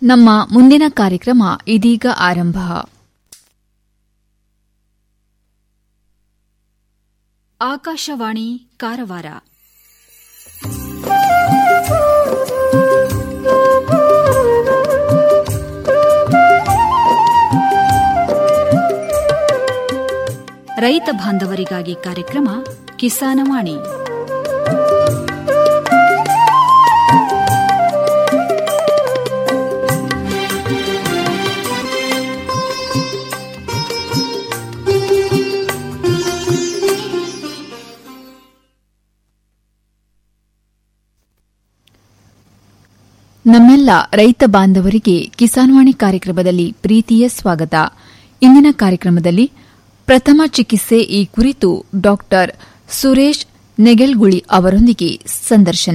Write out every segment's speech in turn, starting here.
ನಮ್ಮ ಮುಂದಿನ ಕಾರ್ಯಕ್ರಮ ಇದೀಗ ಆರಂಭ ಆಕಾಶವಾಣಿ ಕಾರವಾರ ರೈತ ಬಾಂಧವರಿಗಾಗಿ ಕಾರ್ಯಕ್ರಮ ಕಿಸಾನವಾಣಿ ನಮ್ಮೆಲ್ಲ ರೈತ ಬಾಂಧವರಿಗೆ ಕಿಸಾನ್ವಾಣಿ ಕಾರ್ಯಕ್ರಮದಲ್ಲಿ ಪ್ರೀತಿಯ ಸ್ವಾಗತ ಇಂದಿನ ಕಾರ್ಯಕ್ರಮದಲ್ಲಿ ಪ್ರಥಮ ಚಿಕಿತ್ಸೆ ಈ ಕುರಿತು ಡಾಕ್ಟರ್ ಸುರೇಶ್ ನೆಗೆಲ್ಗುಳಿ ಅವರೊಂದಿಗೆ ಸಂದರ್ಶನ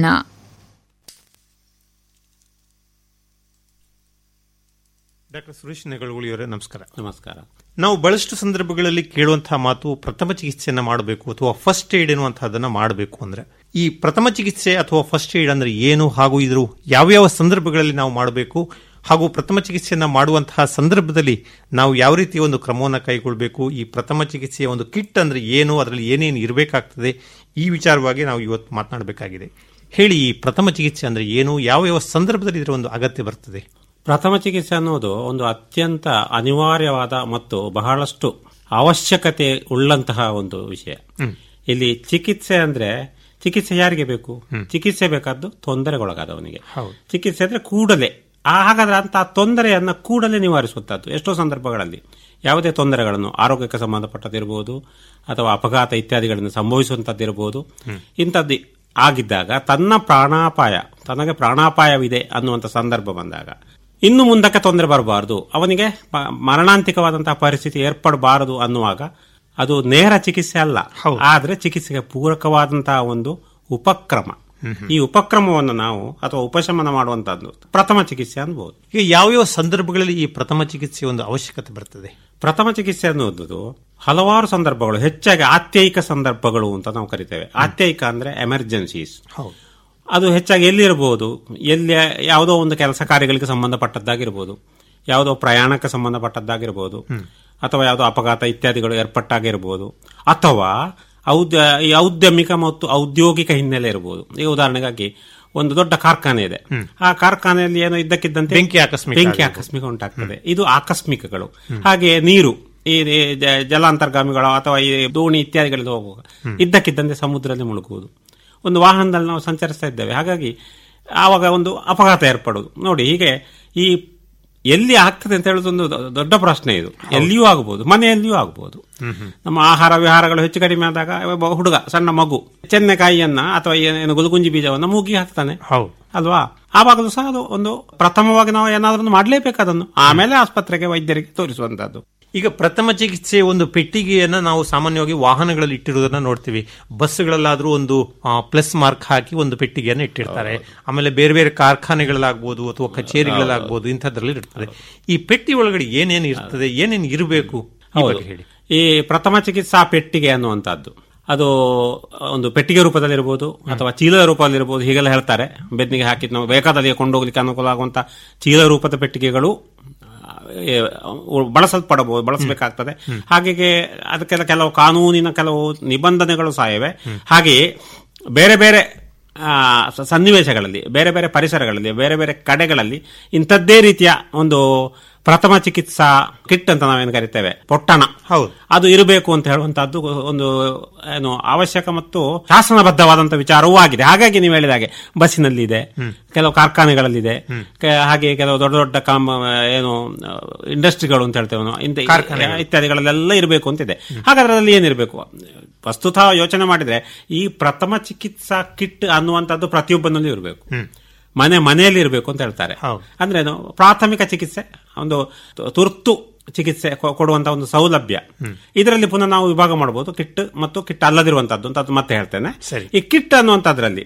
ಡಾಕ್ಟರ್ ಸುರೇಶ್ ನೆಗಳಗುಳಿಯವರೇ ನಮಸ್ಕಾರ ನಮಸ್ಕಾರ ನಾವು ಬಹಳಷ್ಟು ಸಂದರ್ಭಗಳಲ್ಲಿ ಕೇಳುವಂತಹ ಮಾತು ಪ್ರಥಮ ಚಿಕಿತ್ಸೆಯನ್ನ ಮಾಡಬೇಕು ಅಥವಾ ಫಸ್ಟ್ ಏಡ್ ಎನ್ನುವಂತಹದನ್ನ ಮಾಡಬೇಕು ಅಂದ್ರೆ ಈ ಪ್ರಥಮ ಚಿಕಿತ್ಸೆ ಅಥವಾ ಫಸ್ಟ್ ಏಡ್ ಅಂದ್ರೆ ಏನು ಹಾಗೂ ಇದ್ರ ಯಾವ್ಯಾವ ಸಂದರ್ಭಗಳಲ್ಲಿ ನಾವು ಮಾಡಬೇಕು ಹಾಗೂ ಪ್ರಥಮ ಚಿಕಿತ್ಸೆಯನ್ನ ಮಾಡುವಂತಹ ಸಂದರ್ಭದಲ್ಲಿ ನಾವು ಯಾವ ರೀತಿಯ ಒಂದು ಕ್ರಮವನ್ನು ಕೈಗೊಳ್ಳಬೇಕು ಈ ಪ್ರಥಮ ಚಿಕಿತ್ಸೆಯ ಒಂದು ಕಿಟ್ ಅಂದ್ರೆ ಏನು ಅದರಲ್ಲಿ ಏನೇನು ಇರಬೇಕಾಗ್ತದೆ ಈ ವಿಚಾರವಾಗಿ ನಾವು ಇವತ್ತು ಮಾತನಾಡಬೇಕಾಗಿದೆ ಹೇಳಿ ಈ ಪ್ರಥಮ ಚಿಕಿತ್ಸೆ ಅಂದ್ರೆ ಏನು ಯಾವ ಯಾವ ಸಂದರ್ಭದಲ್ಲಿ ಇದರ ಒಂದು ಅಗತ್ಯ ಬರ್ತದೆ ಪ್ರಥಮ ಚಿಕಿತ್ಸೆ ಅನ್ನೋದು ಒಂದು ಅತ್ಯಂತ ಅನಿವಾರ್ಯವಾದ ಮತ್ತು ಬಹಳಷ್ಟು ಅವಶ್ಯಕತೆ ಉಳ್ಳಂತಹ ಒಂದು ವಿಷಯ ಇಲ್ಲಿ ಚಿಕಿತ್ಸೆ ಅಂದ್ರೆ ಚಿಕಿತ್ಸೆ ಯಾರಿಗೆ ಬೇಕು ಚಿಕಿತ್ಸೆ ಬೇಕಾದ್ದು ತೊಂದರೆಗೊಳಗಾದವನಿಗೆ ಚಿಕಿತ್ಸೆ ಅಂದ್ರೆ ಕೂಡಲೇ ಆ ಹಾಗಾದ್ರೆ ಅಂತ ತೊಂದರೆಯನ್ನ ಕೂಡಲೇ ನಿವಾರಿಸುವಂತದ್ದು ಎಷ್ಟೋ ಸಂದರ್ಭಗಳಲ್ಲಿ ಯಾವುದೇ ತೊಂದರೆಗಳನ್ನು ಆರೋಗ್ಯಕ್ಕೆ ಸಂಬಂಧಪಟ್ಟದಿರಬಹುದು ಅಥವಾ ಅಪಘಾತ ಇತ್ಯಾದಿಗಳನ್ನು ಸಂಭವಿಸುವಂತದ್ದಿರಬಹುದು ಇಂಥದ್ದು ಆಗಿದ್ದಾಗ ತನ್ನ ಪ್ರಾಣಾಪಾಯ ತನಗೆ ಪ್ರಾಣಾಪಾಯವಿದೆ ಅನ್ನುವಂಥ ಸಂದರ್ಭ ಬಂದಾಗ ಇನ್ನು ಮುಂದಕ್ಕೆ ತೊಂದರೆ ಬರಬಾರದು ಅವನಿಗೆ ಪ- ಮರಣಾಂತಿಕವಾದಂತಹ ಪರಿಸ್ಥಿತಿ ಏರ್ಪಡಬಾರದು ಅನ್ನುವಾಗ ಅದು ನೇರ ಚಿಕಿತ್ಸೆ ಅಲ್ಲ ಆದ್ರೆ ಚಿಕಿತ್ಸೆಗೆ ಪೂರಕವಾದಂತಹ ಒಂದು ಉಪಕ್ರಮ ಈ ಉಪಕ್ರಮವನ್ನು ನಾವು ಅಥವಾ ಉಪಶಮನ ಮಾಡುವಂತಹದ್ದು ಪ್ರಥಮ ಚಿಕಿತ್ಸೆ ಅನ್ಬಹುದು ಈಗ ಯಾವ್ಯಾವ ಸಂದರ್ಭಗಳಲ್ಲಿ ಈ ಪ್ರಥಮ ಚಿಕಿತ್ಸೆಯ ಒಂದು ಅವಶ್ಯಕತೆ ಬರ್ತದೆ ಪ್ರಥಮ ಚಿಕಿತ್ಸೆ ಅನ್ನುವುದು ಹಲವಾರು ಸಂದರ್ಭಗಳು ಹೆಚ್ಚಾಗಿ ಆತ್ಯಯಿಕ ಸಂದರ್ಭಗಳು ಅಂತ ನಾವು ಕರಿತೇವೆ ಆತ್ಯಯಿಕ ಅಂದ್ರೆ ಎಮರ್ಜೆನ್ಸೀಸ್ ಹೌದು ಅದು ಹೆಚ್ಚಾಗಿ ಎಲ್ಲಿರಬಹುದು ಎಲ್ಲಿ ಯಾವುದೋ ಒಂದು ಕೆಲಸ ಕಾರ್ಯಗಳಿಗೆ ಸಂಬಂಧಪಟ್ಟದ್ದಾಗಿರ್ಬೋದು ಯಾವುದೋ ಪ್ರಯಾಣಕ್ಕೆ ಸಂಬಂಧಪಟ್ಟದ್ದಾಗಿರ್ಬೋದು ಅಥವಾ ಯಾವುದೋ ಅಪಘಾತ ಇತ್ಯಾದಿಗಳು ಏರ್ಪಟ್ಟಾಗಿರ್ಬೋದು ಅಥವಾ ಔದ್ಯ ಈ ಔದ್ಯಮಿಕ ಮತ್ತು ಔದ್ಯೋಗಿಕ ಹಿನ್ನೆಲೆ ಇರಬಹುದು ಈಗ ಉದಾಹರಣೆಗಾಗಿ ಒಂದು ದೊಡ್ಡ ಕಾರ್ಖಾನೆ ಇದೆ ಆ ಕಾರ್ಖಾನೆಯಲ್ಲಿ ಏನೋ ಇದ್ದಕ್ಕಿದ್ದಂತೆ ಬೆಂಕಿ ಆಕಸ್ಮಿಕ ಬೆಂಕಿ ಆಕಸ್ಮಿಕ ಉಂಟಾಗ್ತದೆ ಇದು ಆಕಸ್ಮಿಕಗಳು ಹಾಗೆ ನೀರು ಈ ಈ ಜ- ಜಲಾಂತರ್ಗಾಮಿಗಳು ಅಥವಾ ಈ ದೋಣಿ ಇತ್ಯಾದಿಗಳಲ್ಲಿ ಹೋಗುವಾಗ ಇದ್ದಕ್ಕಿದ್ದಂತೆ ಸಮುದ್ರದಲ್ಲಿ ಮುಳುಗುವುದು ಒಂದು ವಾಹನದಲ್ಲಿ ನಾವು ಸಂಚರಿಸ್ತಾ ಇದ್ದೇವೆ ಹಾಗಾಗಿ ಆವಾಗ ಒಂದು ಅಪಘಾತ ಏರ್ಪಡುವುದು ನೋಡಿ ಹೀಗೆ ಈ ಎಲ್ಲಿ ಆಗ್ತದೆ ಅಂತ ಹೇಳೋದು ಒಂದು ದೊ- ದೊಡ್ಡ ಪ್ರಶ್ನೆ ಇದು ಎಲ್ಲಿಯೂ ಆಗಬಹುದು ಮನೆಯಲ್ಲಿಯೂ ಆಗಬಹುದು ನಮ್ಮ ಆಹಾರ ವಿಹಾರಗಳು ಹೆಚ್ಚು ಕಡಿಮೆ ಆದಾಗ ಒಬ್ಬ ಹುಡುಗ ಸಣ್ಣ ಮಗು ಚೆನ್ನೆಕಾಯಿಯನ್ನ ಅಥವಾ ಏನು ಗುಲ್ಗುಂಜಿ ಬೀಜವನ್ನ ಮೂಗಿಗೆ ಹಾಕ್ತಾನೆ ಹೌದು ಅಲ್ವಾ ಆವಾಗಲೂ ಸಹ ಅದು ಒಂದು ಪ್ರಥಮವಾಗಿ ನಾವು ಏನಾದ್ರೂ ಮಾಡಲೇಬೇಕು ಅದನ್ನು ಆಮೇಲೆ ಆಸ್ಪತ್ರೆಗೆ ವೈದ್ಯರಿಗೆ ತೋರಿಸುವಂತದ್ದು ಈಗ ಪ್ರಥಮ ಚಿಕಿತ್ಸೆ ಒಂದು ಪೆಟ್ಟಿಗೆಯನ್ನ ನಾವು ಸಾಮಾನ್ಯವಾಗಿ ವಾಹನಗಳಲ್ಲಿ ಇಟ್ಟಿರುವುದನ್ನ ನೋಡ್ತೀವಿ ಬಸ್ಗಳಲ್ಲಾದ್ರೂ ಒಂದು ಪ್ಲಸ್ ಮಾರ್ಕ್ ಹಾಕಿ ಒಂದು ಪೆಟ್ಟಿಗೆಯನ್ನು ಇಟ್ಟಿರ್ತಾರೆ ಆಮೇಲೆ ಬೇರೆ ಬೇರೆ ಕಾರ್ಖಾನೆಗಳಲ್ಲಾಗ್ಬೋದು ಅಥವಾ ಕಚೇರಿಗಳಲ್ಲಾಗ್ಬೋದು ಇಂಥದ್ರಲ್ಲಿ ಇರ್ತದೆ ಈ ಪೆಟ್ಟಿ ಒಳಗಡೆ ಏನೇನು ಇರ್ತದೆ ಏನೇನು ಇರಬೇಕು ಹೌದು ಹೇಳಿ ಈ ಪ್ರಥಮ ಚಿಕಿತ್ಸಾ ಪೆಟ್ಟಿಗೆ ಅನ್ನುವಂಥದ್ದು ಅದು ಒಂದು ಪೆಟ್ಟಿಗೆ ರೂಪದಲ್ಲಿರ್ಬೋದು ಅಥವಾ ಚೀಲದ ರೂಪದಲ್ಲಿರ್ಬೋದು ಹೀಗೆಲ್ಲ ಹೇಳ್ತಾರೆ ಬೆನ್ನಿಗೆ ಹಾಕಿ ನಾವು ಬೇಕಾದಲ್ಲಿ ಕೊಂಡೋಗ್ಲಿಕ್ಕೆ ಅನುಕೂಲ ಆಗುವಂತ ಚೀಲ ರೂಪದ ಪೆಟ್ಟಿಗೆಗಳು ಆ, ಏ, ಬಳಸಲ್ಪಡಬಹುದು ಬಳಸಬೇಕಾಗ್ತದೆ ಹಾಗೆ ಅದಕ್ಕೆಲ್ಲ ಕೆಲವು ಕಾನೂನಿನ ಕೆಲವು ನಿಬಂಧನೆಗಳು ಸಹ ಇವೆ ಹಾಗೆಯೇ ಬೇರೆ ಬೇರೆ ಆ, ಸ- ಸನ್ನಿವೇಶಗಳಲ್ಲಿ ಬೇರೆ ಬೇರೆ ಪರಿಸರಗಳಲ್ಲಿ ಬೇರೆ ಬೇರೆ ಕಡೆಗಳಲ್ಲಿ ಇಂಥದ್ದೇ ರೀತಿಯ ಒಂದು ಪ್ರಥಮ ಚಿಕಿತ್ಸಾ ಕಿಟ್ ಅಂತ ನಾವೇನು ಕರಿತೇವೆ ಪೊಟ್ಟಣ ಹೌದು ಅದು ಇರಬೇಕು ಅಂತ ಹೇಳುವಂತಹದ್ದು ಒಂದು ಏನು ಅವಶ್ಯಕ ಮತ್ತು ಶಾಸನಬದ್ಧವಾದಂತಹ ವಿಚಾರವೂ ಆಗಿದೆ ಹಾಗಾಗಿ ನೀವು ಹೇಳಿದ ಹಾಗೆ ಬಸ್ಸಿನಲ್ಲಿ ಇದೆ ಕೆಲವು ಕಾರ್ಖಾನೆಗಳಲ್ಲಿದೆ ಕೆ- ಹಾಗೆ ಕೆಲವು ದೊಡ್ಡ ದೊಡ್ಡ ಕಾಮ ಏನು ಇಂಡಸ್ಟ್ರಿಗಳು ಅಂತ ಹೇಳ್ತೇವೆ ನಾವು ಇಂಥ ಇತ್ಯಾದಿಗಳಲ್ಲೆಲ್ಲ ಇರಬೇಕು ಅಂತಿದೆ ಹಾಗಾದ್ರೆ ಅದರಲ್ಲಿ ಏನಿರಬೇಕು ವಸ್ತುತಃ ಯೋಚನೆ ಮಾಡಿದ್ರೆ ಈ ಪ್ರಥಮ ಚಿಕಿತ್ಸಾ ಕಿಟ್ ಅನ್ನುವಂಥದ್ದು ಪ್ರತಿಯೊಬ್ಬನಲ್ಲಿ ಇರಬೇಕು ಮನೆ ಮನೆಯಲ್ಲಿ ಇರಬೇಕು ಅಂತ ಹೇಳ್ತಾರೆ ಹೌದು. ಅಂದ್ರೆ ಏನು ಪ್ರಾಥಮಿಕ ಚಿಕಿತ್ಸೆ ಒಂದು ತು- ತುರ್ತು ಚಿಕಿತ್ಸೆ ಕೊ- ಕೊಡುವಂತಹ ಒಂದು ಸೌಲಭ್ಯ ಇದರಲ್ಲಿ ಪುನಃ ನಾವು ವಿಭಾಗ ಮಾಡಬಹುದು ಕಿಟ್ ಮತ್ತು ಕಿಟ್ ಅಲ್ಲದಿರುವಂತದ್ದು ಅಂತ ಅದು ಮತ್ತೆ ಹೇಳ್ತೇನೆ ಸರಿ. ಈ ಕಿಟ್ ಅನ್ನುವಂಥದ್ರಲ್ಲಿ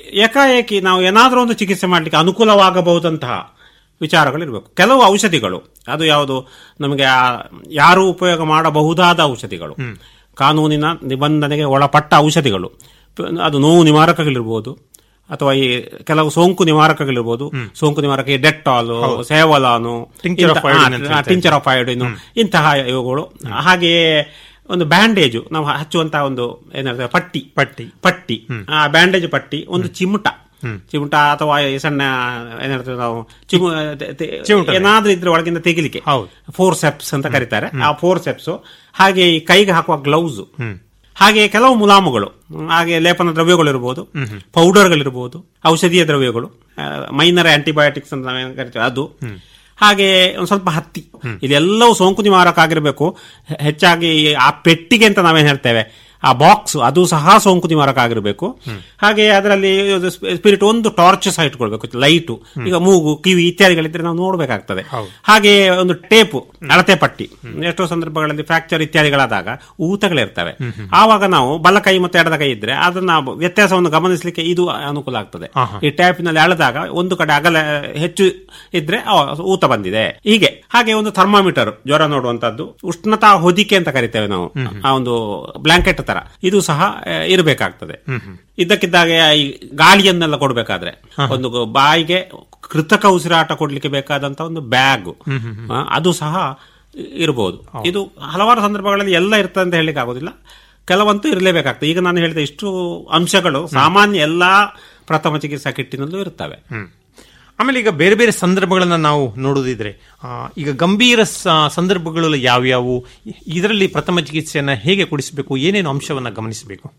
ಏಕಾಏಕಿ ನಾವು ಏನಾದರೂ ಒಂದು ಚಿಕಿತ್ಸೆ ಮಾಡಲಿಕ್ಕೆ ಅನುಕೂಲವಾಗಬಹುದಂತಹ ವಿಚಾರಗಳಿರಬೇಕು ಕೆಲವು ಔಷಧಿಗಳು ಅದು ಯಾವುದು ನಮಗೆ ಆ- ಯಾರು ಉಪಯೋಗ ಮಾಡಬಹುದಾದ ಔಷಧಿಗಳು ಕಾನೂನಿನ ನಿಬಂಧನೆಗೆ ಒಳಪಟ್ಟ ಔಷಧಿಗಳು ಪ- ಅದು ನೋವು ನಿವಾರಕಗಳಿರ್ಬೋದು ಅಥವಾ ಈ ಕೆಲವು ಸೋಂಕು ನಿವಾರಕಗಳಿರ್ಬೋದು ಸೋಂಕು ನಿವಾರಕ ಈ ಡೆಟ್ಟಾಲು ಸೇವಲಾನು Tincture of iodine ಅಂತ ಹೇಳ್ತಾ ಟಿಂಚರ್ ಆಫ್ ಅಯೋಡಿನ್ ಇಂತಹ ಇವುಗಳು ಹಾಗೆಯೇ ಒಂದು ಬ್ಯಾಂಡೇಜು ನಾವು ಹಚ್ಚುವಂತಹ ಒಂದು ಏನಾದ್ರೆ ಪಟ್ಟಿ ಪಟ್ಟಿ. ಪಟ್ಟಿ ಆ ಬ್ಯಾಂಡೇಜ್ ಪಟ್ಟಿ ಒಂದು ಚಿಮುಟ ಚಿಮುಟ ಅಥವಾ ಈ ಸಣ್ಣ ಏನಾದ್ರು ನಾವು ಚಿಮು ತೆ- ತೆ- ಚಿಮುಟ. ಏನಾದ್ರೂ ಇದ್ರೆ ಒಳಗಿಂದ ತೆಗಿಲಿಕ್ಕೆ ಹೌದು. ಫೋರ್ ಸೆಪ್ಸ್ ಅಂತ ಕರೀತಾರೆ ಆ ಫೋರ್ ಸೆಪ್ಸ್ ಹಾಗೆ ಈ ಕೈಗೆ ಹಾಕುವ ಗ್ಲೌಸ್ ಹಾಗೆ ಕೆಲವು ಮುಲಾಮುಗಳು ಹ್ಮ್, ಹಾಗೆ ಲೇಪನ ದ್ರವ್ಯಗಳು ಇರಬಹುದು ಪೌಡರ್ಗಳಿರಬಹುದು ಔಷಧೀಯ ದ್ರವ್ಯಗಳು ಮೈನರ್ ಆಂಟಿಬಯೋಟಿಕ್ಸ್ ಅಂತ ನಾವೇನು ಕರಿತೀವಿ ಅದು ಹಾಗೆ ಒಂದು ಸ್ವಲ್ಪ ಹತ್ತಿ ಇದೆಲ್ಲವೂ ಸೋಂಕು ನಿವಾರಕ ಆಗಿರಬೇಕು ಹೆ- ಹೆಚ್ಚಾಗಿ ಆ ಪೆಟ್ಟಿಗೆ ಅಂತ ನಾವೇನ್ ಹೇಳ್ತೇವೆ ಆ ಬಾಕ್ಸ್ ಅದು ಸಹ ಸೋಂಕು ನಿವಾರಕ ಆಗಿರಬೇಕು ಹಾಗೆ ಅದರಲ್ಲಿ ಸ್ಪಿರಿಟ್ ಒಂದು ಟಾರ್ಚ್ ಸಹ ಇಟ್ಕೊಳ್ಬೇಕು ಲೈಟು ಈಗ ಮೂಗು ಕಿವಿ ಇತ್ಯಾದಿಗಳಿದ್ರೆ ನಾವು ನೋಡಬೇಕಾಗ್ತದೆ ಹಾಗೆ ಒಂದು ಟೇಪು ಅಳತೆ ಪಟ್ಟಿ ಎಷ್ಟೋ ಸಂದರ್ಭಗಳಲ್ಲಿ ಫ್ರಾಕ್ಚರ್ ಇತ್ಯಾದಿಗಳಾದಾಗ ಊತಗಳಿರ್ತವೆ ಆವಾಗ ನಾವು ಬಲ ಕೈ ಮತ್ತು ಎಡದ ಕೈ ಇದ್ರೆ ಅದನ್ನ ವ್ಯತ್ಯಾಸವನ್ನು ಗಮನಿಸಲಿಕ್ಕೆ ಇದು ಅನುಕೂಲ ಆಗ್ತದೆ ಈ ಟ್ಯಾಪಿನಲ್ಲಿ ಅಳೆದಾಗ ಒಂದು ಕಡೆ ಅಗಲ ಹೆಚ್ಚು ಇದ್ರೆ ಆ, ಊತ ಬಂದಿದೆ ಹೀಗೆ ಹಾಗೆ ಒಂದು ಥರ್ಮಾಮೀಟರ್ ಜ್ವರ ನೋಡುವಂತದ್ದು ಉಷ್ಣತಾ ಹೊದಿಕೆ ಅಂತ ಕರಿತೇವೆ ನಾವು ಆ ಒಂದು ಬ್ಲಾಂಕೆಟ್ ತರ ಇದು ಸಹ ಆ, ಇರಬೇಕಾಗ್ತದೆ ಇದ್ದಕ್ಕಿದ್ದಾಗೆ ಈ ಗಾಳಿಯನ್ನೆಲ್ಲ ಕೊಡಬೇಕಾದ್ರೆ ಒಂದು ಬಾಯಿಗೆ ಕೃತಕ ಉಸಿರಾಟ ಕೊಡ್ಲಿಕ್ಕೆ ಬೇಕಾದಂತ ಒಂದು ಬ್ಯಾಗ್ ಅದು ಸಹ ಇರಬಹುದು ಇದು ಹಲವಾರು ಸಂದರ್ಭಗಳಲ್ಲಿ ಎಲ್ಲ ಇರ್ತದೆ ಅಂತ ಹೇಳಲಿಕ್ಕೆ ಆಗೋದಿಲ್ಲ ಕೆಲವಂತೂ ಇರಲೇಬೇಕಾಗ್ತದೆ ಈಗ ನಾನು ಹೇಳಿದ ಇಷ್ಟು ಅಂಶಗಳು ಸಾಮಾನ್ಯ ಎಲ್ಲಾ ಪ್ರಥಮ ಚಿಕಿತ್ಸಾ ಕಿಟ್ಟಿನಲ್ಲೂ ಇರ್ತವೆ ಹ್ಮ್. ಆಮೇಲೆ ಈಗ ಬೇರೆ ಬೇರೆ ಸಂದರ್ಭಗಳನ್ನ ನಾವು ನೋಡುದಿದ್ರೆ ಆ, ಈಗ ಗಂಭೀರ ಸ- ಸಂದರ್ಭಗಳು ಯಾವ್ಯಾವು ಇದರಲ್ಲಿ ಪ್ರಥಮ ಚಿಕಿತ್ಸೆಯನ್ನ ಹೇಗೆ ಕೊಡಿಸಬೇಕು ಏನೇನು ಅಂಶವನ್ನ ಗಮನಿಸಬೇಕು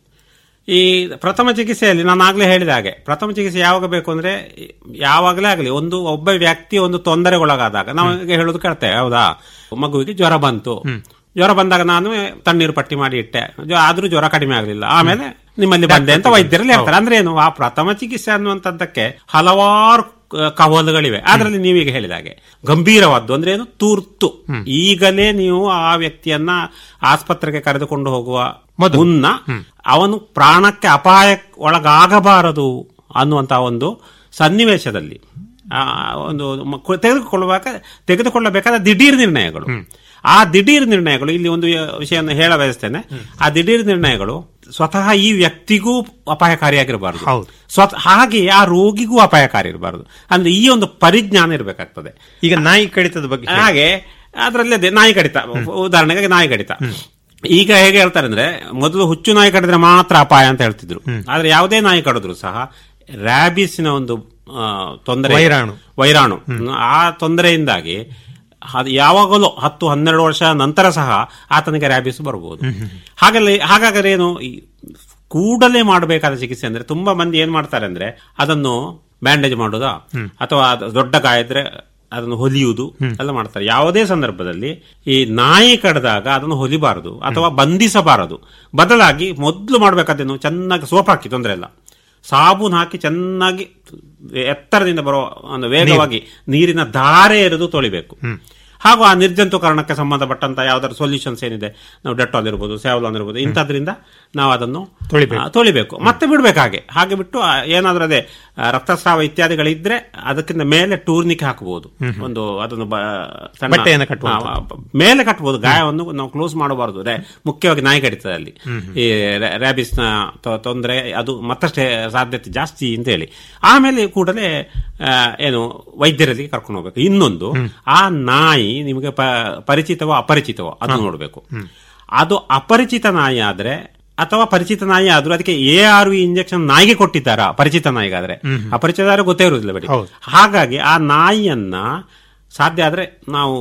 ಈ ಪ್ರಥಮ ಚಿಕಿತ್ಸೆಯಲ್ಲಿ ನಾನು ಆಗ್ಲೇ ಹೇಳಿದ ಹಾಗೆ ಪ್ರಥಮ ಚಿಕಿತ್ಸೆ ಯಾವಾಗ ಬೇಕು ಅಂದ್ರೆ ಯಾವಾಗಲೇ ಆಗಲಿ ಒಂದು ಒಬ್ಬ ವ್ಯಕ್ತಿ ಒಂದು ತೊಂದರೆಗೊಳಗಾದಾಗ ನಾವು ಈಗ ಹೇಳೋದು ಕೇಳ್ತೇವೆ ಹೌದಾ ಮಗುವಿಗೆ ಜ್ವರ ಬಂತು ಜ್ವರ ಬಂದಾಗ ನಾನು ತಣ್ಣೀರು ಪಟ್ಟಿ ಮಾಡಿ ಇಟ್ಟೆ ಜ್ವ- ಆದ್ರೂ ಜ್ವರ ಕಡಿಮೆ ಆಗಲಿಲ್ಲ ಆಮೇಲೆ ನಿಮ್ಮಲ್ಲಿ ಬಂದೆ ಅಂತ ವೈದ್ಯರಲ್ಲಿ ಹೇಳ್ತಾರೆ ಅಂದ್ರೆ ಏನು ಆ ಪ್ರಥಮ ಚಿಕಿತ್ಸೆ ಅನ್ನುವಂಥದ್ದಕ್ಕೆ ಹಲವಾರು ಕ- ಕವಲುಗಳಿವೆ ಅದರಲ್ಲಿ ನೀವೀಗ ಹೇಳಿದ ಹಾಗೆ ಗಂಭೀರವಾದ್ದು ಅಂದ್ರೆ ಏನು ತುರ್ತು ಈಗಲೇ ನೀವು ಆ ವ್ಯಕ್ತಿಯನ್ನ ಆಸ್ಪತ್ರೆಗೆ ಕರೆದುಕೊಂಡು ಹೋಗುವ ಮುನ್ನ ಅವನು ಪ್ರಾಣಕ್ಕೆ ಅಪಾಯ ಒಳಗಾಗಬಾರದು ಅನ್ನುವಂತಹ ಒಂದು ಸನ್ನಿವೇಶದಲ್ಲಿ ಆ ಒಂದು ಮ- ತೆಗೆದುಕೊಳ್ಳುವಾಗ ತೆಗೆದುಕೊಳ್ಳಬೇಕಾದ ದಿಢೀರ್ ನಿರ್ಣಯಗಳು ಆ ದಿಢೀರ್ ನಿರ್ಣಯಗಳು ಇಲ್ಲಿ ಒಂದು ವಿಷಯವನ್ನು ಹೇಳ ಬಯಸ್ತೇನೆ ಆ ದಿಢೀರ್ ನಿರ್ಣಯಗಳು ಸ್ವತಃ ಈ ವ್ಯಕ್ತಿಗೂ ಅಪಾಯಕಾರಿಯಾಗಿರಬಾರದು ಹೌದು. ಸ್ವತಃ ಹಾಗೆ ಆ ರೋಗಿಗೂ ಅಪಾಯಕಾರಿ ಇರಬಾರದು ಅಂದ್ರೆ ಈ ಒಂದು ಪರಿಜ್ಞಾನ ಇರಬೇಕಾಗ್ತದೆ ಈಗ ನಾಯಿ ಕಡಿತದ ಬಗ್ಗೆ ಹೇಳಿ. ಹಾಗೆ ಅದರಲ್ಲಿ ಅದೇ ನಾಯಿ ಕಡಿತ ಉದಾಹರಣೆಗೆ ನಾಯಿ ಕಡಿತ ಈಗ ಹೇಗೆ ಹೇಳ್ತಾರೆ ಅಂದ್ರೆ ಮೊದಲು ಹುಚ್ಚು ನಾಯಿ ಕಡಿದ್ರೆ ಮಾತ್ರ ಅಪಾಯ ಅಂತ ಹೇಳ್ತಿದ್ರು ಆದ್ರೆ ಯಾವುದೇ ನಾಯಿ ಕಡಿದ್ರು ಸಹ ರ್ಯಾಬಿಸ್ನ ಒಂದು ಆ, ತೊಂದರೆ ವೈರಾಣು. ವೈರಾಣು ಆ ತೊಂದರೆಯಿಂದಾಗಿ ಅದು ಯಾವಾಗಲೂ ಹತ್ತು ಹನ್ನೆರಡು ವರ್ಷ ನಂತರ ಸಹ ಆತನಿಗೆ ರ್ಯಾಬಿಸ್ ಬರಬಹುದು ಹಾಗಲ್ಲಿ ಹಾಗಾದರೆ ಏನು ಈ ಕೂಡಲೇ ಮಾಡಬೇಕಾದ ಚಿಕಿತ್ಸೆ ಅಂದ್ರೆ ತುಂಬಾ ಮಂದಿ ಏನ್ ಮಾಡ್ತಾರೆ ಅಂದ್ರೆ ಅದನ್ನು ಬ್ಯಾಂಡೇಜ್ ಮಾಡೋದಾ ಅಥವಾ ಅದು ದೊಡ್ಡ ಗಾಯ ಇದ್ರೆ ಅದನ್ನು ಹೊಲಿಯುವುದು ಎಲ್ಲ ಮಾಡ್ತಾರೆ ಯಾವುದೇ ಸಂದರ್ಭದಲ್ಲಿ ಈ ನಾಯಿ ಕಡ್ದಾಗ ಅದನ್ನು ಹೊಲಿಬಾರದು ಅಥವಾ ಬಂಧಿಸಬಾರದು ಬದಲಾಗಿ ಮೊದಲು ಮಾಡಬೇಕಾದೇನು ಚೆನ್ನಾಗಿ ಸೋಪ್ ಹಾಕಿ ತೊಂದರೆ ಇಲ್ಲ ಸಾಬೂನ್ ಹಾಕಿ ಚೆನ್ನಾಗಿ ಎತ್ತರದಿಂದ ಬರುವ ಒಂದು ವೇಗವಾಗಿ ನೀರಿನ ಧಾರೆ ಎರೆದು ತೊಳಿಬೇಕು ಹಾಗೂ ಆ ನಿರ್ಜಂತುಕರಣಕ್ಕೆ ಸಂಬಂಧಪಟ್ಟಂತ ಯಾವ್ದಾದ್ರು ಸೊಲ್ಯೂಷನ್ಸ್ ಏನಿದೆ ನಾವು ಡೆಟಾಲ್ ಇರ್ಬೋದು ಸ್ಯಾವ್ಲಾನ್ ಇರ್ಬೋದು ಇಂಥದ್ರಿಂದ ನಾವು ಅದನ್ನು ತೊಳಿಬೇಕು. ಆ, ತೊಳಿಬೇಕು ಮತ್ತೆ ಬಿಡ್ಬೇಕು ಹಾಗೆ ಹಾಗೆ ಬಿಟ್ಟು ಆ, ಏನಾದ್ರೂ ಅದೇ ಆ, ರಕ್ತಸ್ರಾವ ಇತ್ಯಾದಿಗಳಿದ್ರೆ ಅದಕ್ಕಿಂತ ಮೇಲೆ ಟೂರ್ನಿಕ್ ಹಾಕಬಹುದು ಒಂದು ಅದನ್ನು ಬ- ಸಣ್ಣ- ಬಟ್ಟೆಯನ್ನು ಕಟ್ಟುವಂಥದ್ದು. ಆ, ಆ, ಮೇಲೆ ಕಟ್ಟಬಹುದು ಗಾಯವನ್ನು ನಾವು ಕ್ಲೋಸ್ ಮಾಡಬಾರದು ರೇ- ಮುಖ್ಯವಾಗಿ ನಾಯಿ ಕಡಿತದೆ ಅಲ್ಲಿ ಈ ರ್ಯಾಬಿಸ್ ನ ತೊ- ತೊಂದರೆ ಅದು ಮತ್ತಷ್ಟೇ ಸಾಧ್ಯತೆ ಜಾಸ್ತಿ ಅಂತ ಹೇಳಿ ಆಮೇಲೆ ಕೂಡಲೇ ಆ, ಏನು ವೈದ್ಯರಲ್ಲಿ ಕರ್ಕೊಂಡು ಹೋಗ್ಬೇಕು ಇನ್ನೊಂದು ಆ ನಾಯಿ ನಿಮಗೆ ಪ- ಪರಿಚಿತವೋ ಅಪರಿಚಿತವೋ ಅದು ನೋಡಬೇಕು ಅದು ಅಪರಿಚಿತ ನಾಯಿ ಆದ್ರೆ ಅಥವಾ ಪರಿಚಿತ ನಾಯಿ ಆದ್ರೂ ಅದಕ್ಕೆ ಎ ಆರ್ ವಿ ಇಂಜೆಕ್ಷನ್ ನಾಯಿಗೆ ಕೊಟ್ಟಿದ್ದಾರಾ ಪರಿಚಿತ ನಾಯಿಗಾದ್ರೆ ಅಪರಿಚಿತ ಆದ್ರೆ ಗೊತ್ತೇ ಇರುವುದಿಲ್ಲ ಬಿಡಿ ಹೌದು. ಹಾಗಾಗಿ ಆ ನಾಯಿಯನ್ನ ಸಾಧ್ಯ ಆದ್ರೆ ನಾವು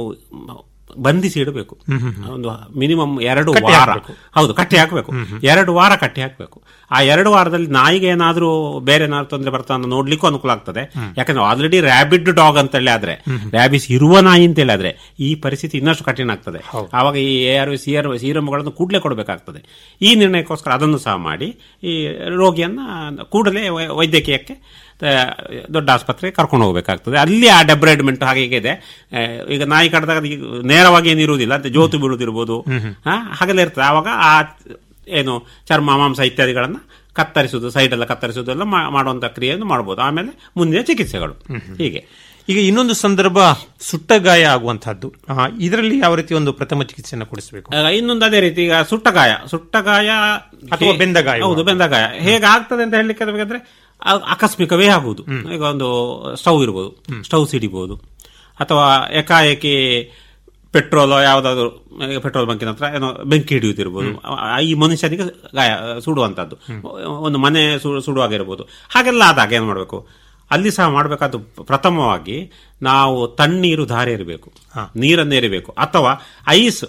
ಬಂಧಿಸಿ ಇಡಬೇಕು ಒಂದು ಮಿನಿಮಮ್ ಎರಡು ಕಟ್ಟಿ ವಾರ ಹಾಕ್ಬೇಕು. ಹೌದು ಕಟ್ಟಿ ಹಾಕಬೇಕು ಎರಡು ವಾರ ಕಟ್ಟಿ ಹಾಕಬೇಕು ಆ ಎರಡು ವಾರದಲ್ಲಿ ನಾಯಿಗೆ ಏನಾದ್ರೂ ಬೇರೆ ಏನಾದ್ರು ತೊಂದರೆ ಬರ್ತಾ ಅಂತ ನೋಡ್ಲಿಕ್ಕೂ ಅನುಕೂಲ ಆಗ್ತದೆ ಯಾಕಂದ್ರೆ ಆಲ್ರೆಡಿ ರ್ಯಾಬಿಡ್ ಡಾಗ್ ಅಂತ ಹೇಳಿ ಆದ್ರೆ ರ್ಯಾಬಿಸ್ ಇರುವ ನಾಯಿ ಅಂತ ಹೇಳಿ ಆದ್ರೆ ಈ ಪರಿಸ್ಥಿತಿ ಇನ್ನಷ್ಟು ಕಠಿಣ ಆಗ್ತದೆ ಆವಾಗ ಈ A R V C R ಸೀರಮ್ಗಳನ್ನು ಕೂಡಲೇ ಕೊಡಬೇಕಾಗ್ತದೆ ಈ ನಿರ್ಣಯಕ್ಕೋಸ್ಕರ ಅದನ್ನು ಸಹ ಮಾಡಿ ಈ ರೋಗಿಯನ್ನ ಕೂಡಲೇ ವೈ- ವೈದ್ಯಕೀಯಕ್ಕೆ ಆ, ದೊಡ್ಡ ಆಸ್ಪತ್ರೆಗೆ ಕರ್ಕೊಂಡು ಹೋಗಬೇಕಾಗ್ತದೆ ಅಲ್ಲಿ ಆ ಡೆಬ್ರೈಡ್ಮೆಂಟ್ ಹಾಗೆ ಹೀಗೆ ಇದೆ ಆ, ಈಗ ನಾಯಿ ಕಡ್ದಾಗ ಅದು ಈಗ ನೇರವಾಗಿ ಏನು ಇರುವುದಿಲ್ಲ ಅಂತ ಜೋತು ಬೀಳುವುದಿರ್ಬೋದು ಆ, ಹಾಗೆಲ್ಲ ಇರ್ತದೆ ಆವಾಗ ಆ ಏನು ಚರ್ಮ ಮಾಂಸ ಇತ್ಯಾದಿಗಳನ್ನ ಕತ್ತರಿಸುವುದು ಸೈಡ್ ಎಲ್ಲ ಕತ್ತರಿಸುವುದು ಎಲ್ಲ ಮಾ- ಮಾಡುವಂತ ಕ್ರಿಯೆಯನ್ನು ಮಾಡಬಹುದು ಆಮೇಲೆ ಮುಂದಿನ ಚಿಕಿತ್ಸೆಗಳು ಹೀಗೆ ಈಗ ಇನ್ನೊಂದು ಸಂದರ್ಭ ಸುಟ್ಟ ಗಾಯ ಆಗುವಂತಹದ್ದು ಆ, ಇದರಲ್ಲಿ ಯಾವ ರೀತಿ ಒಂದು ಪ್ರಥಮ ಚಿಕಿತ್ಸೆಯನ್ನು ಕೊಡಿಸಬೇಕು ಆಗ ಇನ್ನೊಂದು ಅದೇ ರೀತಿ ಈಗ ಸುಟ್ಟ ಗಾಯ ಸುಟ್ಟ ಗಾಯ ಅಥವಾ ಬೆಂದ ಗಾಯ. ಹೌದು ಬೆಂದ ಗಾಯ ಹೇಗೆ ಆಗ್ತದೆ ಅಂತ ಹೇಳಲಿಕ್ಕೆ ಬೇಕಾದ್ರೆ ಆ- ಆಕಸ್ಮಿಕವೇ ಆಗುವುದು ಈಗ ಒಂದು ಸ್ಟವ್ ಇರ್ಬೋದು ಸ್ಟವ್ ಸಿಡಿಬಹುದು ಅಥವಾ ಏಕಾಏಕಿ ಪೆಟ್ರೋಲ್ ಯಾವ್ದಾದ್ರು ಈಗ ಪೆಟ್ರೋಲ್ ಬಂಕಿನ ಹತ್ರ ಏನೋ ಬೆಂಕಿ ಹಿಡಿಯುತ್ತಿರ್ಬೋದು ಆ- ಈ ಮನುಷ್ಯನಿಗೆ ಗಾಯ ಸುಡುವಂತದ್ದು ಒಂದು ಮನೆ ಸು- ಸುಡುವಾಗಿರ್ಬೋದು ಹಾಗೆಲ್ಲ ಆದಾಗ ಏನ್ ಮಾಡಬೇಕು ಅಲ್ಲಿ ಸಹ ಮಾಡಬೇಕಾದ್ದು ಪ್ರಥಮವಾಗಿ ನಾವು ತಣ್ಣೀರು ಧಾರೆ ಇರಬೇಕು ನೀರನ್ನು ಎರಿಬೇಕು ಅಥವಾ ಐಸ್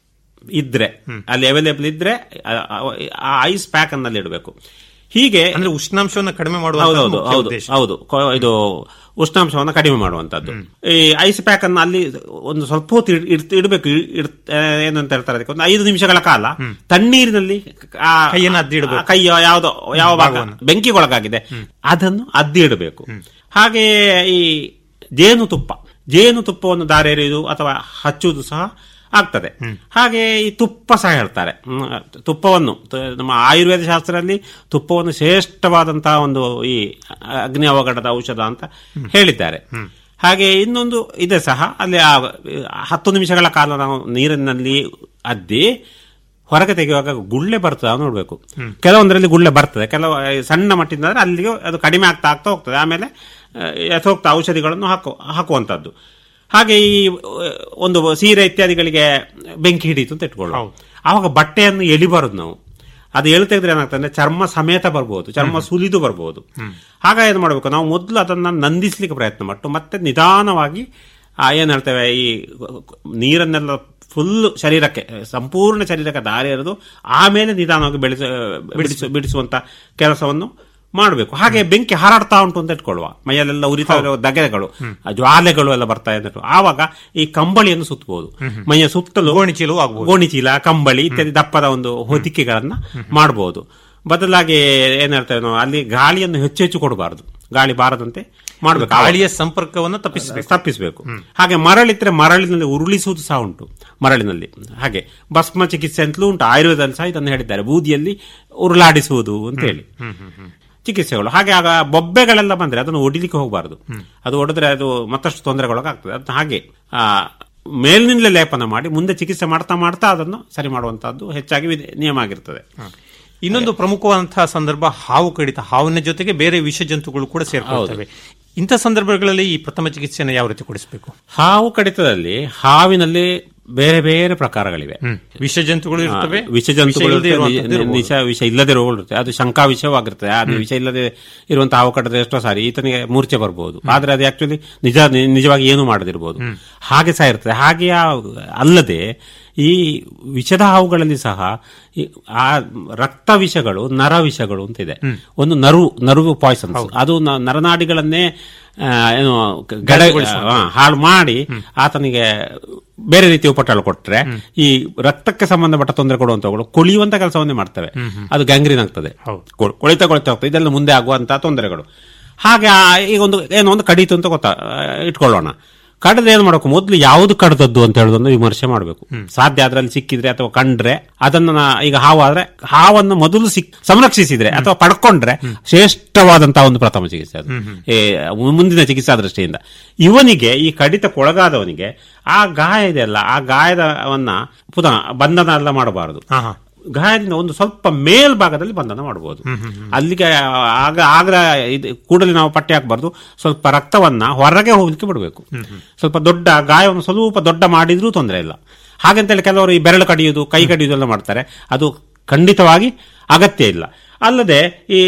ಇದ್ರೆ ಅಲ್ಲಿ ಅವೈಲೇಬಲ್ ಇದ್ರೆ ಆ- ಆ ಐಸ್ ಪ್ಯಾಕ್ ಅನ್ನಲ್ಲಿ ಇಡಬೇಕು ಹೀಗೆ ಅಂದ್ರೆ ಉಷ್ಣಾಂಶವನ್ನು ಕಡಿಮೆ ಮಾಡುವ ಹೌದೌದು ಹೌದು ಹೌದು ಕೊ- ಇದು ಉಷ್ಣಾಂಶವನ್ನು ಕಡಿಮೆ ಮಾಡುವಂತದ್ದು ಈ ಐಸ್ ಪ್ಯಾಕ್ ಅನ್ನು ಅಲ್ಲಿ ಒಂದು ಸ್ವಲ್ಪ ಹೊತ್ತು ಇಡ್- ಇಡ್- ಇಡಬೇಕು ಇಡ್- ಇಡ್- ಆ, ಏನಂತ ಹೇಳ್ತಾರೆ ಅದಕ್ಕೆ ಒಂದು ಐದು ನಿಮಿಷಗಳ ಕಾಲ ತಣ್ಣೀರಿನಲ್ಲಿ ಆ ಕೈಯನ್ನು ಅದ್ದಿ ಇಡ್ಬೇಕು. ಆ ಕೈಯ ಯಾವ್ದೋ ಯಾವ ಭಾಗ ಬೆಂಕಿಗೊಳಗಾಗಿದೆ ಅದನ್ನು ಅದ್ದಿ ಇಡಬೇಕು ಹಾಗೆ ಈ ಜೇನುತುಪ್ಪ ಜೇನುತುಪ್ಪವನ್ನು ದಾರೆ ಎರೆಯುವುದು ಅಥವಾ ಹಚ್ಚುವುದು ಸಹ ಆಗ್ತದೆ ಹಾಗೆ ಈ ತುಪ್ಪ ಸಹ ಹೇಳ್ತಾರೆ ಹ್ಮ್, ತುಪ್ಪವನ್ನು ತ- ನಮ್ಮ ಆಯುರ್ವೇದ ಶಾಸ್ತ್ರದಲ್ಲಿ ತುಪ್ಪವನ್ನು ಶ್ರೇಷ್ಠವಾದಂತಹ ಒಂದು ಈ ಅಗ್ನಿ ಅವಘಡದ ಔಷಧ ಅಂತ ಹೇಳಿದ್ದಾರೆ ಹಾಗೆ ಇನ್ನೊಂದು ಇದೆ ಸಹ ಅಲ್ಲಿ ಆ ಹತ್ತು ನಿಮಿಷಗಳ ಕಾಲ ನಾವು ನೀರಿನಲ್ಲಿ ಅದ್ದಿ ಹೊರಗೆ ತೆಗೆಯುವಾಗ ಗುಳ್ಳೆ ಬರ್ತದೆ ಅದು ನೋಡ್ಬೇಕು ಕೆಲವೊಂದರಲ್ಲಿ ಗುಳ್ಳೆ ಬರ್ತದೆ ಕೆಲವು ಈ ಸಣ್ಣ ಮಟ್ಟಿಂದ ಅಂದ್ರೆ ಅಲ್ಲಿಗೆ ಅದು ಕಡಿಮೆ ಆಗ್ತಾ ಆಗ್ತಾ ಹೋಗ್ತದೆ ಆಮೇಲೆ ಆ, ಯಥೋಕ್ತ ಔಷಧಿಗಳನ್ನು ಹಾಕು ಹಾಕುವಂತದ್ದು ಹಾಗೆ ಈ ಆ, ಒಂದು ಸೀರೆ ಇತ್ಯಾದಿಗಳಿಗೆ ಬೆಂಕಿ ಹಿಡಿಯಿತು ಅಂತ ಇಟ್ಕೊಳ್ಳೋ ಆವಾಗ ಬಟ್ಟೆಯನ್ನು ಎಳಿಬಾರದು ನಾವು ಅದು ಎಳು ತೆಗೆದ್ರೆ ಏನಾಗ್ತದೆ ಅಂದ್ರೆ ಚರ್ಮ ಸಮೇತ ಬರ್ಬೋದು ಚರ್ಮ ಸುಲಿದು ಬರ್ಬೋದು ಹಾಗ ಏನು ಮಾಡಬೇಕು ನಾವು ಮೊದಲು ಅದನ್ನ ನಂದಿಸ್ಲಿಕ್ಕೆ ಪ್ರಯತ್ನ ಪಟ್ಟು ಮತ್ತೆ ನಿಧಾನವಾಗಿ ಆ, ಏನ್ ಹೇಳ್ತೇವೆ ಈ ನೀರನ್ನೆಲ್ಲ ಫುಲ್ ಶರೀರಕ್ಕೆ ಸಂಪೂರ್ಣ ಶರೀರಕ್ಕೆ ದಾರಿ ಎರೆದು ಆಮೇಲೆ ನಿಧಾನವಾಗಿ ಬೆಳೆಸ ಬಿಡಿಸು ಬಿಡಿಸುವಂತ ಕೆಲಸವನ್ನು ಮಾಡಬೇಕು ಹಾಗೆ ಬೆಂಕಿ ಹಾರಾಡ್ತಾ ಉಂಟು ಅಂತ ಇಟ್ಕೊಳ್ಳುವ ಮೈಯಲ್ಲೆಲ್ಲ ಉರಿತಾ ಇರೋ ದಗೆಗಳು ಆ ಜ್ವಾಲೆಗಳು ಎಲ್ಲ ಬರ್ತಾ ಇದ್ದು ಆವಾಗ ಈ ಕಂಬಳಿಯನ್ನು ಸುತ್ತಬಹುದು ಮೈಯ ಸುತ್ತಲೂ ಗೋಣಿಚೀಲವೂ ಆಗ್ಬೋದು. ಗೋಣಿಚೀಲ ಕಂಬಳಿ ಇತ್ಯಾದಿ ದಪ್ಪದ ಒಂದು ಹೊದಿಕೆಗಳನ್ನ ಮಾಡಬಹುದು ಬದಲಾಗಿ ಏನ್ ಹೇಳ್ತೇವೆ ನಾವು ಅಲ್ಲಿ ಗಾಳಿಯನ್ನು ಹೆಚ್ಚು ಹೆಚ್ಚು ಕೊಡಬಾರದು ಗಾಳಿ ಬಾರದಂತೆ ಮಾಡಬೇಕು ಗಾಳಿಯ ಸಂಪರ್ಕವನ್ನು ತಪ್ಪಿಸಬೇಕು ತಪ್ಪಿಸಬೇಕು ಹಾಗೆ ಮರಳಿದ್ರೆ ಮರಳಿನಲ್ಲಿ ಉರುಳಿಸುವುದು ಸಹ ಉಂಟು ಮರಳಿನಲ್ಲಿ ಹಾಗೆ ಭಸ್ಮ ಚಿಕಿತ್ಸೆ ಅಂತಲೂ ಉಂಟು ಆಯುರ್ವೇದದಲ್ಲಿ ಸಹ ಇದನ್ನು ಹೇಳಿದ್ದಾರೆ ಬೂದಿಯಲ್ಲಿ ಉರುಳಾಡಿಸುವುದು ಅಂತ ಹೇಳಿ ಚಿಕಿತ್ಸೆಗಳು ಹಾಗೆ ಆಗ ಬೊಬ್ಬೆಗಳೆಲ್ಲ ಬಂದ್ರೆ ಅದನ್ನು ಒಡಿಲಿಕ್ಕೆ ಹೋಗಬಾರದು ಅದು ಒಡೆದ್ರೆ ಅದು ಮತ್ತಷ್ಟು ತೊಂದರೆಗೊಳಗಾಗ್ತದೆ ಅದು ಹಾಗೆ ಆ ಮೇಲಿನಿಂದಲೇ ಲೇಪನ ಮಾಡಿ ಮುಂದೆ ಚಿಕಿತ್ಸೆ ಮಾಡ್ತಾ ಮಾಡ್ತಾ ಅದನ್ನು ಸರಿ ಮಾಡುವಂತಹದ್ದು ಹೆಚ್ಚಾಗಿ ವಿಧಿ- ನಿಯಮ ಆಗಿರ್ತದೆ ಇನ್ನೊಂದು ಪ್ರಮುಖವಾದಂತಹ ಸಂದರ್ಭ ಹಾವು ಕಡಿತ ಹಾವಿನ ಜೊತೆಗೆ ಬೇರೆ ವಿಷ ಜಂತುಗಳು ಕೂಡ ಸೇರ್ಕೊಳ್ತವೆ ಇಂಥ ಸಂದರ್ಭಗಳಲ್ಲಿ ಈ ಪ್ರಥಮ ಚಿಕಿತ್ಸೆಯನ್ನು ಯಾವ ರೀತಿ ಕೊಡಿಸಬೇಕು ಹಾವು ಕಡಿತದಲ್ಲಿ ಹಾವಿನಲ್ಲಿ ಬೇರೆ ಬೇರೆ ಪ್ರಕಾರಗಳಿವೆ ವಿಷ ಜಂತುಗಳು ಇರ್ತವೆ ವಿಷ ಜಂತುಗಳು ಇಲ್ಲದೆ ಇರ್ತವೆ, ಇರುವಂತದ್ದು ನಿ- ಇರ್ಬೋದು. ನಿಶ ವಿಷ ಇಲ್ಲದೆ ರೋಗಗಳು ಇರುತ್ತೆ ಅದು ಶಂಕಾ ವಿಷವಾಗಿರ್ತದೆ ಅದು ವಿಷ ಇಲ್ಲದೆ ಇರುವಂತಹ ಹಾವು ಕಡಿದ್ರೆ ಎಷ್ಟೋ ಸಾರಿ ಈತನಿಗೆ ಮೂರ್ಛೆ ಬರಬಹುದು ಆದ್ರೆ ಅದು ಆಕ್ಚುಲಿ ನಿಜ ನಿ- ನಿಜವಾಗಿ ಏನು ಮಾಡದಿರಬಹುದು ಹಾಗೆ ಸಹ ಇರ್ತದೆ ಹಾಗೆ ಆ- ಅಲ್ಲದೆ ಈ ವಿಷದ ಹಾವುಗಳಲ್ಲಿ ಸಹ ಈ ಆ ರಕ್ತ ವಿಷಗಳು ನರ ವಿಷಗಳು ಅಂತ ಇದೆ ಒಂದು ನರು ನರ್ವ್ ಪಾಯ್ಸನ್ಸ್ ಅದು ನ- ನರನಾಡಿಗಳನ್ನೇ ಆ, ಏನು ಗ- ಗಡ ಆ, ಹಾಳು ಮಾಡಿ ಆತನಿಗೆ ಬೇರೆ ರೀತಿಯ ಉಪಟಳ ಕೊಟ್ರೆ ಈ ರಕ್ತಕ್ಕೆ ಸಂಬಂಧಪಟ್ಟ ತೊಂದರೆ ಕೊಡುವಂತವುಗಳು ಕೊಳಿಯುವಂತ ಕೆಲಸವನ್ನೇ ಮಾಡ್ತವೆ ಅದು ಗ್ಯಾಂಗ್ರೀನ್ ಆಗ್ತದೆ ಕೊ- ಕೊಳಿತಾ ಕೊಳಿತಾ ಹೋಗ್ತದೆ ಇದೆಲ್ಲ ಮುಂದೆ ಆಗುವಂತಹ ತೊಂದರೆಗಳು ಹಾಗೆ ಆ ಈಗ ಒಂದು ಏನೋ ಒಂದು ಕಡೀತು ಅಂತ ಗೊತ್ತಾ ಆ, ಇಟ್ಕೊಳ್ಳೋಣ ಕಡದ ಏನ್ ಮಾಡಬೇಕು ಮೊದಲು ಯಾವುದು ಕಡದದ್ದು ಅಂತ ಹೇಳೋದನ್ನು ವಿಮರ್ಶೆ ಮಾಡಬೇಕು ಸಾಧ್ಯ ಅದರಲ್ಲಿ ಸಿಕ್ಕಿದ್ರೆ ಅಥವಾ ಕಂಡ್ರೆ ಅದನ್ನ ನಾ- ಈಗ ಹಾವು ಆದ್ರೆ ಹಾವನ್ನು ಮೊದಲು ಸಿಕ್ ಸಂರಕ್ಷಿಸಿದ್ರೆ ಅಥವಾ ಪಡ್ಕೊಂಡ್ರೆ ಶ್ರೇಷ್ಠವಾದಂತಹ ಒಂದು ಪ್ರಥಮ ಚಿಕಿತ್ಸೆ ಅದು ಏ, ಮುಂದಿನ ಚಿಕಿತ್ಸಾ ದೃಷ್ಟಿಯಿಂದ ಇವನಿಗೆ ಈ ಕಡಿತಕ್ಕೊಳಗಾದವನಿಗೆ ಆ ಗಾಯ ಇದೆಯಲ್ಲ ಆ ಗಾಯದವನ್ನ ಪುನಃ ಬಂಧನ ಎಲ್ಲ ಮಾಡಬಾರದು ಹಾ, ಹಾ. ಗಾಯದಿಂದ ಒಂದು ಸ್ವಲ್ಪ ಮೇಲ್ಭಾಗದಲ್ಲಿ ಬಂಧನ ಮಾಡಬಹುದು ಅಲ್ಲಿಗೆ ಆಗ ಆಗ ಇದು ಕೂಡಲೇ ನಾವು ಪಟ್ಟೆ ಹಾಕಬಾರ್ದು ಸ್ವಲ್ಪ ರಕ್ತವನ್ನ ಹೊರಗೆ ಹೋಗ್ಲಿಕ್ಕೆ ಬಿಡಬೇಕು ಸ್ವಲ್ಪ ದೊಡ್ಡ ಗಾಯವನ್ನು ಸ್ವಲ್ಪ ದೊಡ್ಡ ಮಾಡಿದ್ರೂ ತೊಂದರೆ ಇಲ್ಲ ಹಾಗಂತೇಳಿ ಕೆಲವರು ಈ ಬೆರಳು ಕಡಿಯುವುದು ಕೈ ಕಡಿಯುವುದು ಎಲ್ಲ ಮಾಡ್ತಾರೆ ಅದು ಖಂಡಿತವಾಗಿ ಅಗತ್ಯ ಇಲ್ಲ ಅಲ್ಲದೆ ಈ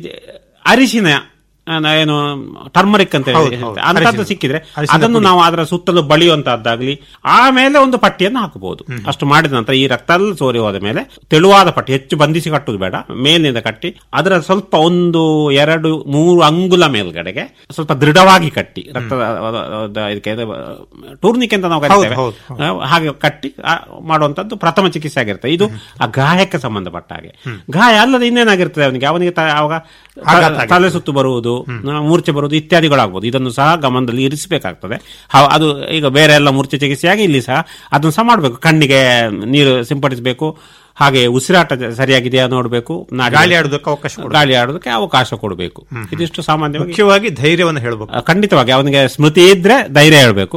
ಅರಿಶಿನ ಆ, ನಾ ಏನು ಟರ್ಮರಿಕ್ ಅಂತ ಹೇಳಿ ಹೌದು, ಹೌದು. ಹೇಳ್ತಾರೆ. ಅಂಥದ್ದು ಅರಿಶಿನ. ಸಿಕ್ಕಿದ್ರೆ ಅರಿಶಿನ ಅದನ್ನು ನಾವು ಅದರ ಸುತ್ತಲೂ ಬಳಿಯುವಂತಹದ್ದಾಗ್ಲಿ ಆಮೇಲೆ ಒಂದು ಪಟ್ಟಿಯನ್ನು ಹಾಕಬಹುದು ಅಷ್ಟು ಮಾಡಿದ ನಂತರ ಈ ರಕ್ತ ಎಲ್ಲ ಸೋರಿ ಹೋದ ಮೇಲೆ ತೆಳುವಾದ ಪಟ್ಟಿ ಹೆಚ್ಚು ಬಂಧಿಸಿ ಕಟ್ಟುದು ಬೇಡ ಮೇಲಿನಿಂದ ಕಟ್ಟಿ ಅದರ ಸ್ವಲ್ಪ ಒಂದು ಎರಡು ಮೂರು ಅಂಗುಲ ಮೇಲ್ಗಡೆಗೆ ಸ್ವಲ್ಪ ದೃಢವಾಗಿ ಕಟ್ಟಿ ರಕ್ತದ ಅದ- ಅದ- ಇದಕ್ಕೆ ಟೂರ್ನಿಕ್ ಅಂತ ನಾವು ಕರಿತೇವೆ ಹೌದು, ಆ, ಹಾಗೆ ಕಟ್ಟಿ ಆ, ಮಾಡುವಂತದ್ದು ಪ್ರಥಮ ಚಿಕಿತ್ಸೆ ಆಗಿರುತ್ತೆ ಇದು ಆ ಗಾಯಕ್ಕೆ ಸಂಬಂಧಪಟ್ಟ ಹಾಗೆ ಗಾಯ ಅಲ್ಲದೆ ಇನ್ನೇನಾಗಿರ್ತದೆ ಅವನಿಗೆ ಅವನಿಗೆ ತ- ಅವಾಗ ತ- ತಲೆ ಸುತ್ತು ಬರುವುದು ಆ, ಮೂರ್ಛೆ ಬರುವುದು ಇತ್ಯಾದಿಗಳಾಗಬಹುದು ಇದನ್ನು ಸಹ ಗಮನದಲ್ಲಿ ಇರಿಸಬೇಕಾಗ್ತದೆ ಹ- ಅದು ಈಗ ಬೇರೆ ಎಲ್ಲ ಮೂರ್ಛೆ ಚಿಕಿತ್ಸೆಯಾಗಿ ಇಲ್ಲಿ ಸಹ ಅದನ್ನು ಸಹ ಮಾಡಬೇಕು ಕಣ್ಣಿಗೆ ನೀರು ಸಿಂಪಡಿಸಬೇಕು ಹಾಗೆ ಉಸಿರಾಟ ಸರಿಯಾಗಿದೆಯಾ ನೋಡಬೇಕು ಗಾಳಿ ಆಡೋದಕ್ಕೆ ಅವಕಾಶ ಕೊಡ್ಬೇಕು. ಗಾಳಿ ಆಡೋದಕ್ಕೆ ಅವಕಾಶ ಕೊಡಬೇಕು ಇದಿಷ್ಟು ಸಾಮಾನ್ಯವಾಗಿ ಮುಖ್ಯವಾಗಿ ಧೈರ್ಯವನ್ನು ಹೇಳಬೇಕು ಆ, ಖಂಡಿತವಾಗಿ ಅವನಿಗೆ ಸ್ಮೃತಿ ಇದ್ರೆ ಧೈರ್ಯ ಹೇಳಬೇಕು